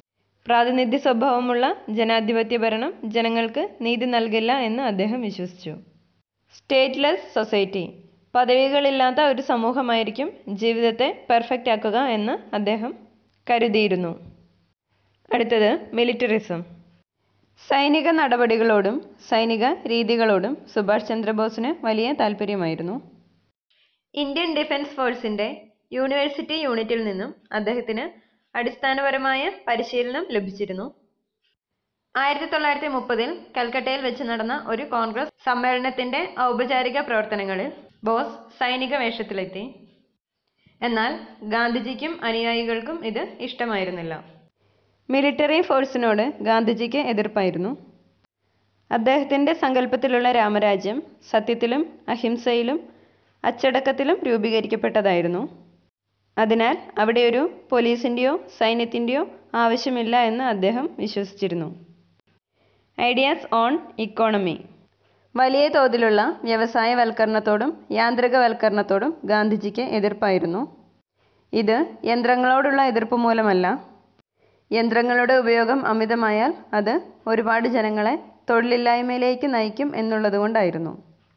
പ്രാതിനിധ്യ സ്വഭാവമുള്ള ജനാധിപത്യ ഭരണം ജനങ്ങൾക്ക് നീതി നൽകില്ല എന്ന് അദ്ദേഹം വിശ്വസിച്ചു സ്റ്റേറ്റ്ലെസ് സൊസൈറ്റി പദവികളില്ലാത്ത ഒരു സമൂഹമായിരിക്കും ജീവിതത്തെ പെർഫെക്റ്റ് ആക്കുക എന്ന് അദ്ദേഹം കരുതിയിരുന്നു അടുത്തത് മിലിറ്ററിസം സൈനിക നടപടികളോടും സൈനിക രീതികളോടും സുഭാഷ് ചന്ദ്രബോസിന് വലിയ താല്പര്യമായിരുന്നു ഇന്ത്യൻ ഡിഫൻസ് ഫോഴ്സിന്റെ യൂണിവേഴ്സിറ്റി യൂണിറ്റിൽ നിന്നും അദ്ദേഹത്തിന് അടിസ്ഥാനപരമായ പരിശീലനം ലഭിച്ചിരുന്നു ആയിരത്തി തൊള്ളായിരത്തി മുപ്പതിൽ കൽക്കട്ടയിൽ വെച്ച് നടന്ന ഒരു കോൺഗ്രസ് സമ്മേളനത്തിന്റെ ഔപചാരിക പ്രവർത്തനങ്ങളിൽ ബോസ് സൈനിക വേഷത്തിലെത്തി എന്നാൽ ഗാന്ധിജിക്കും അനുയായികൾക്കും ഇത് ഇഷ്ടമായിരുന്നില്ല മിലിറ്ററി ഫോഴ്സിനോട് ഗാന്ധിജിക്ക് എതിർപ്പായിരുന്നു അദ്ദേഹത്തിൻ്റെ സങ്കല്പത്തിലുള്ള രാമരാജ്യം സത്യത്തിലും അഹിംസയിലും അച്ചടക്കത്തിലും രൂപീകരിക്കപ്പെട്ടതായിരുന്നു അതിനാൽ അവിടെ ഒരു പോലീസിൻ്റെയോ സൈന്യത്തിൻ്റെയോ ആവശ്യമില്ല എന്ന് അദ്ദേഹം വിശ്വസിച്ചിരുന്നു ഐഡിയാസ് ഓൺ ഇക്കോണമി വലിയ തോതിലുള്ള വ്യവസായവൽക്കരണത്തോടും യാന്ത്രികവൽക്കരണത്തോടും ഗാന്ധിജിക്ക് എതിർപ്പായിരുന്നു ഇത് യന്ത്രങ്ങളോടുള്ള എതിർപ്പ് മൂലമല്ല യന്ത്രങ്ങളുടെ ഉപയോഗം അമിതമായാൽ അത് ഒരുപാട് ജനങ്ങളെ തൊഴിലില്ലായ്മയിലേക്ക് നയിക്കും എന്നുള്ളതുകൊണ്ടായിരുന്നു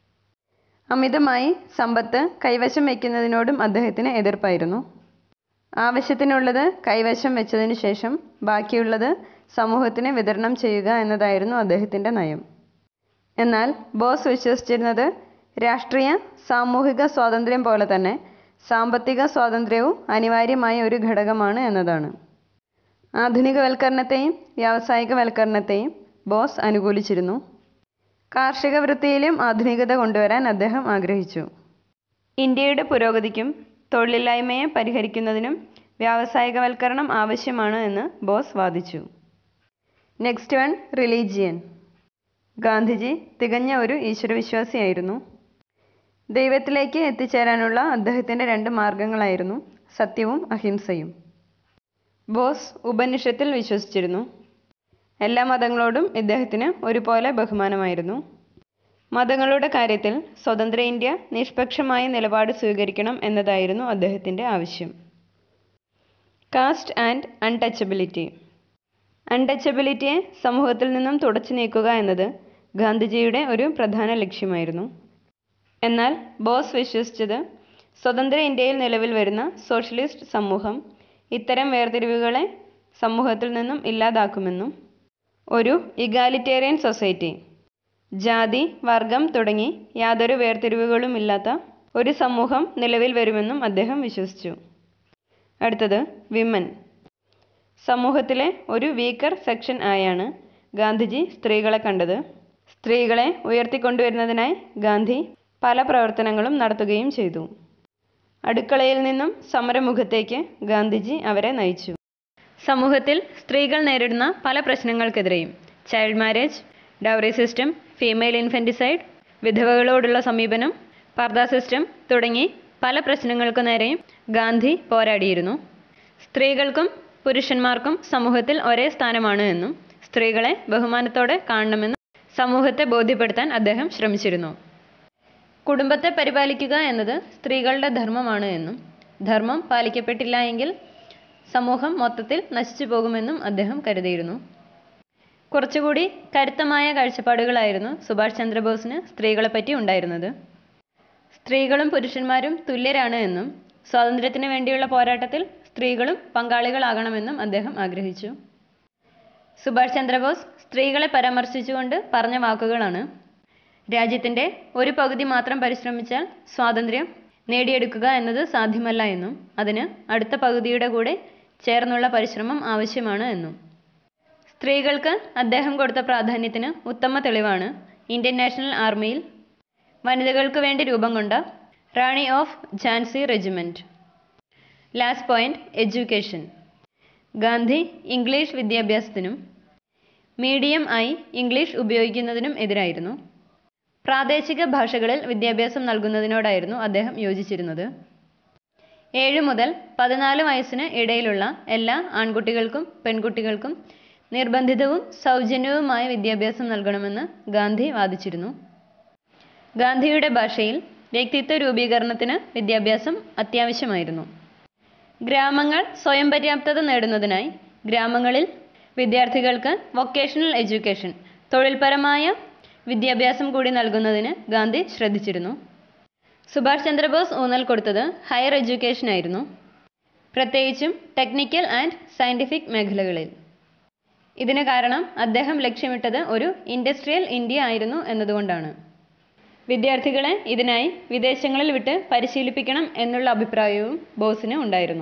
അമിതമായി സമ്പത്ത് കൈവശം വയ്ക്കുന്നതിനോടും അദ്ദേഹത്തിന് എതിർപ്പായിരുന്നു ആവശ്യത്തിനുള്ളത് കൈവശം വെച്ചതിനു ശേഷം ബാക്കിയുള്ളത് സമൂഹത്തിന് വിതരണം ചെയ്യുക എന്നതായിരുന്നു അദ്ദേഹത്തിൻ്റെ നയം എന്നാൽ ബോസ് വിശ്വസിച്ചിരുന്നത് രാഷ്ട്രീയ സാമൂഹിക സ്വാതന്ത്ര്യം പോലെ തന്നെ സാമ്പത്തിക സ്വാതന്ത്ര്യവും അനിവാര്യമായ ഒരു ഘടകമാണ് എന്നതാണ് ആധുനികവൽക്കരണത്തെയും വ്യാവസായികവൽക്കരണത്തെയും ബോസ് അനുകൂലിച്ചിരുന്നു കാർഷിക വൃത്തിയിലും ആധുനികത കൊണ്ടുവരാൻ അദ്ദേഹം ആഗ്രഹിച്ചു ഇന്ത്യയുടെ പുരോഗതിക്കും തൊഴിലില്ലായ്മയെ പരിഹരിക്കുന്നതിനും വ്യാവസായികവൽക്കരണം ആവശ്യമാണ് എന്ന് ബോസ് വാദിച്ചു നെക്സ്റ്റ് വൺ റിലീജിയൻ ഗാന്ധിജി തികഞ്ഞ ഒരു ഈശ്വരവിശ്വാസിയായിരുന്നു ദൈവത്തിലേക്ക് എത്തിച്ചേരാനുള്ള അദ്ദേഹത്തിൻ്റെ രണ്ട് മാർഗങ്ങളായിരുന്നു സത്യവും അഹിംസയും ബോസ് ഉപനിഷത്തിൽ വിശ്വസിച്ചിരുന്നു എല്ലാ മതങ്ങളോടും ഇദ്ദേഹത്തിന് ഒരുപോലെ ബഹുമാനമായിരുന്നു മതങ്ങളുടെ കാര്യത്തിൽ സ്വതന്ത്ര ഇന്ത്യ നിഷ്പക്ഷമായ നിലപാട് സ്വീകരിക്കണം എന്നതായിരുന്നു അദ്ദേഹത്തിൻ്റെ ആവശ്യം കാസ്റ്റ് ആൻഡ് അൺടച്ചബിലിറ്റി അൺടച്ചബിലിറ്റിയെ സമൂഹത്തിൽ നിന്നും തുടച്ചു നീക്കുക എന്നത് ഗാന്ധിജിയുടെ ഒരു പ്രധാന ലക്ഷ്യമായിരുന്നു എന്നാൽ ബോസ് വിശ്വസിച്ചത് സ്വതന്ത്ര ഇന്ത്യയിൽ നിലവിൽ വരുന്ന സോഷ്യലിസ്റ്റ് സമൂഹം ഇത്തരം വേർതിരിവുകളെ സമൂഹത്തിൽ നിന്നും ഇല്ലാതാക്കുമെന്നും ഒരു ഇഗാലിറ്റേറിയൻ സൊസൈറ്റി ജാതി വർഗം തുടങ്ങി യാതൊരു വേർതിരിവുകളുമില്ലാത്ത ഒരു സമൂഹം നിലവിൽ വരുമെന്നും അദ്ദേഹം വിശ്വസിച്ചു അടുത്തത് വിമൻ സമൂഹത്തിലെ ഒരു വീക്കർ സെക്ഷൻ ആയാണ് ഗാന്ധിജി സ്ത്രീകളെ കണ്ടത് സ്ത്രീകളെ ഉയർത്തിക്കൊണ്ടുവരുന്നതിനായി ഗാന്ധി പല പ്രവർത്തനങ്ങളും നടത്തുകയും ചെയ്തു അടുക്കളയിൽ നിന്നും സമരമുഖത്തേക്ക് ഗാന്ധിജി അവരെ നയിച്ചു സമൂഹത്തിൽ സ്ത്രീകൾ നേരിടുന്ന പല പ്രശ്നങ്ങൾക്കെതിരെയും child marriage dowry system female infanticide വിധവകളോടുള്ള സമീപനം പർദ സിസ്റ്റം തുടങ്ങി പല പ്രശ്നങ്ങൾക്കു നേരെയും ഗാന്ധി പോരാടിയിരുന്നു സ്ത്രീകൾക്കും പുരുഷന്മാർക്കും സമൂഹത്തിൽ ഒരേ സ്ഥാനമാണ് എന്നും സ്ത്രീകളെ ബഹുമാനത്തോടെ കാണണമെന്നും സമൂഹത്തെ ബോധ്യപ്പെടുത്താൻ അദ്ദേഹം ശ്രമിച്ചിരുന്നു കുടുംബത്തെ പരിപാലിക്കുക എന്നത് സ്ത്രീകളുടെ ധർമ്മമാണ് എന്നും ധർമ്മം പാലിക്കപ്പെട്ടില്ല എങ്കിൽ സമൂഹം മൊത്തത്തിൽ നശിച്ചു പോകുമെന്നും അദ്ദേഹം കരുതിയിരുന്നു കുറച്ചുകൂടി കരുത്തമായ കാഴ്ചപ്പാടുകളായിരുന്നു സുഭാഷ് ചന്ദ്രബോസിന് സ്ത്രീകളെപ്പറ്റി ഉണ്ടായിരുന്നത് സ്ത്രീകളും പുരുഷന്മാരും തുല്യരാണ് എന്നും സ്വാതന്ത്ര്യത്തിന് വേണ്ടിയുള്ള പോരാട്ടത്തിൽ സ്ത്രീകളും പങ്കാളികളാകണമെന്നും അദ്ദേഹം ആഗ്രഹിച്ചു സുഭാഷ് ചന്ദ്രബോസ് സ്ത്രീകളെ പരാമർശിച്ചുകൊണ്ട് പറഞ്ഞ വാക്കുകളാണ് രാജ്യത്തിൻ്റെ ഒരു പകുതി മാത്രം പരിശ്രമിച്ചാൽ സ്വാതന്ത്ര്യം നേടിയെടുക്കുക എന്നത് സാധ്യമല്ല എന്നും അതിന് അടുത്ത പകുതിയുടെ കൂടെ ചേർന്നുള്ള പരിശ്രമം ആവശ്യമാണ് എന്നും സ്ത്രീകൾക്ക് അദ്ദേഹം കൊടുത്ത പ്രാധാന്യത്തിന് ഉത്തമ തെളിവാണ് ഇന്ത്യൻ നാഷണൽ ആർമിയിൽ വനിതകൾക്ക് വേണ്ടി രൂപം കൊണ്ട Rani of Jhansi regiment last point education Gandhi English വിദ്യാഭ്യാസത്തിനും മീഡിയം ആയി ഇംഗ്ലീഷ് ഉപയോഗിക്കുന്നതിനും എതിരായിരുന്നു പ്രാദേശിക ഭാഷകളിൽ വിദ്യാഭ്യാസം നൽകുന്നതിനോടായിരുന്നു അദ്ദേഹം യോജിച്ചിരുന്നത് ഏഴ് മുതൽ പതിനാല് വയസ്സിന് ഇടയിലുള്ള എല്ലാ ആൺകുട്ടികൾക്കും പെൺകുട്ടികൾക്കും നിർബന്ധിതവും സൗജന്യവുമായ വിദ്യാഭ്യാസം നൽകണമെന്ന് ഗാന്ധി വാദിച്ചിരുന്നു ഗാന്ധിയുടെ ഭാഷയിൽ വ്യക്തിത്വ രൂപീകരണത്തിന് വിദ്യാഭ്യാസം അത്യാവശ്യമായിരുന്നു ഗ്രാമങ്ങൾ സ്വയം പര്യാപ്തത നേടുന്നതിനായി ഗ്രാമങ്ങളിൽ വിദ്യാർത്ഥികൾക്ക് വൊക്കേഷണൽ എഡ്യൂക്കേഷൻ തൊഴിൽപരമായ വിദ്യാഭ്യാസം കൂടി നൽകുന്നതിന് ഗാന്ധി ശ്രദ്ധിച്ചിരുന്നു സുഭാഷ് ചന്ദ്രബോസ് ഊന്നൽ കൊടുത്തത് ഹയർ എഡ്യൂക്കേഷൻ ആയിരുന്നു പ്രത്യേകിച്ചും ടെക്നിക്കൽ ആൻഡ് സയൻറ്റിഫിക് മേഖലകളിൽ ഇതിന് കാരണം അദ്ദേഹം ലക്ഷ്യമിട്ടത് ഒരു ഇൻഡസ്ട്രിയൽ ഇന്ത്യ ആയിരുന്നു എന്നതുകൊണ്ടാണ് വിദ്യാർത്ഥികളെ ഇതിനായി വിദേശങ്ങളിൽ വിട്ട് പരിശീലിപ്പിക്കണം എന്നുള്ള അഭിപ്രായവും ബോസിന് ഉണ്ടായിരുന്നു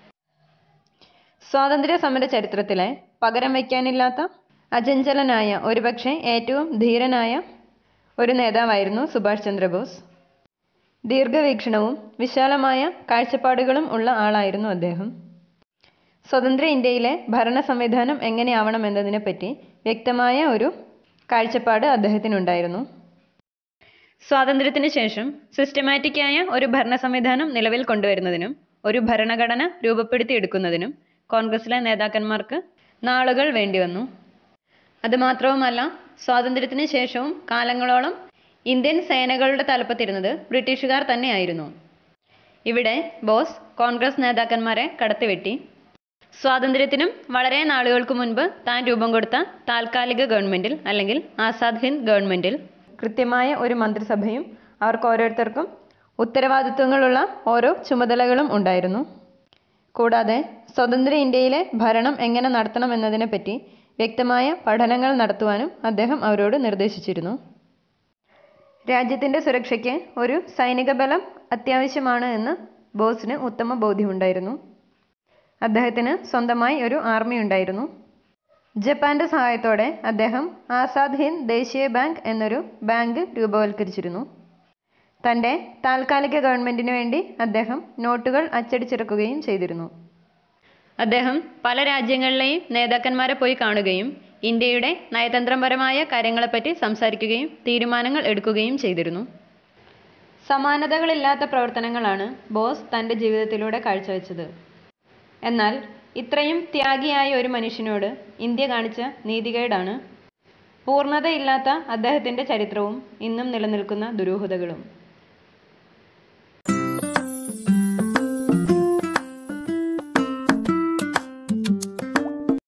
സ്വാതന്ത്ര്യ സമര ചരിത്രത്തിലെ പകരം വയ്ക്കാനില്ലാത്ത അചഞ്ചലനായ ഒരുപക്ഷെ ഏറ്റവും ധീരനായ ഒരു നേതാവായിരുന്നു സുഭാഷ് ചന്ദ്രബോസ് ദീർഘവീക്ഷണവും വിശാലമായ കാഴ്ചപ്പാടുകളും ഉള്ള ആളായിരുന്നു അദ്ദേഹം സ്വതന്ത്ര ഇന്ത്യയിലെ ഭരണ സംവിധാനം എങ്ങനെയാവണമെന്നതിനെപ്പറ്റി വ്യക്തമായ ഒരു കാഴ്ചപ്പാട് അദ്ദേഹത്തിനുണ്ടായിരുന്നു സ്വാതന്ത്ര്യത്തിന് ശേഷം സിസ്റ്റമാറ്റിക്കായ ഒരു ഭരണ സംവിധാനം നിലവിൽ കൊണ്ടുവരുന്നതിനും ഒരു ഭരണഘടന രൂപപ്പെടുത്തിയെടുക്കുന്നതിനും കോൺഗ്രസിലെ നേതാക്കന്മാർക്ക് നാളുകൾ വേണ്ടിവന്നു അതുമാത്രവുമല്ല സ്വാതന്ത്ര്യത്തിന് ശേഷവും കാലങ്ങളോളം ഇന്ത്യൻ സേനകളുടെ തലപ്പത്തിരുന്നത് ബ്രിട്ടീഷുകാർ തന്നെയായിരുന്നു ഇവിടെ ബോസ് കോൺഗ്രസ് നേതാക്കന്മാരെ കടത്തിവെട്ടി സ്വാതന്ത്ര്യത്തിനും വളരെ നാളുകൾക്ക് മുൻപ് താൻ രൂപം കൊടുത്ത താൽക്കാലിക ഗവൺമെന്റിൽ അല്ലെങ്കിൽ ആസാദ് ഹിന്ദ് ഗവൺമെന്റിൽ കൃത്യമായ ഒരു മന്ത്രിസഭയും അവർക്ക് ഓരോരുത്തർക്കും ഉത്തരവാദിത്വങ്ങളുള്ള ഓരോ ചുമതലകളും ഉണ്ടായിരുന്നു കൂടാതെ സ്വതന്ത്ര ഇന്ത്യയിലെ ഭരണം എങ്ങനെ നടത്തണം എന്നതിനെപ്പറ്റി വ്യക്തമായ പഠനങ്ങൾ നടത്തുവാനും അദ്ദേഹം അവരോട് നിർദ്ദേശിച്ചിരുന്നു രാജ്യത്തിൻ്റെ സുരക്ഷയ്ക്ക് ഒരു സൈനിക ബലം അത്യാവശ്യമാണ് എന്ന് ബോസിന് ഉത്തമ ബോധ്യമുണ്ടായിരുന്നു അദ്ദേഹത്തിന് സ്വന്തമായി ഒരു ആർമി ഉണ്ടായിരുന്നു ജപ്പാന്റെ സഹായത്തോടെ അദ്ദേഹം ആസാദ് ഹിന്ദ് ദേശീയ ബാങ്ക് എന്നൊരു ബാങ്ക് രൂപവൽക്കരിച്ചിരുന്നു തൻ്റെ താൽക്കാലിക ഗവൺമെന്റിന് വേണ്ടി അദ്ദേഹം നോട്ടുകൾ അച്ചടിച്ചിറക്കുകയും ചെയ്തിരുന്നു അദ്ദേഹം പല രാജ്യങ്ങളിലെയും നേതാക്കന്മാരെ പോയി കാണുകയും ഇന്ത്യയുടെ നയതന്ത്രപരമായ കാര്യങ്ങളെപ്പറ്റി സംസാരിക്കുകയും തീരുമാനങ്ങൾ എടുക്കുകയും ചെയ്തിരുന്നു സമാനതകളില്ലാത്ത പ്രവർത്തനങ്ങളാണ് ബോസ് തൻ്റെ ജീവിതത്തിലൂടെ കാഴ്ചവെച്ചത് എന്നാൽ ഇത്രയും ത്യാഗിയായ ഒരു മനുഷ്യനോട് ഇന്ത്യ കാണിച്ച നീതികേടാണ് പൂർണ്ണതയില്ലാത്ത അദ്ദേഹത്തിൻ്റെ ചരിത്രവും ഇന്നും നിലനിൽക്കുന്ന ദുരൂഹതകളും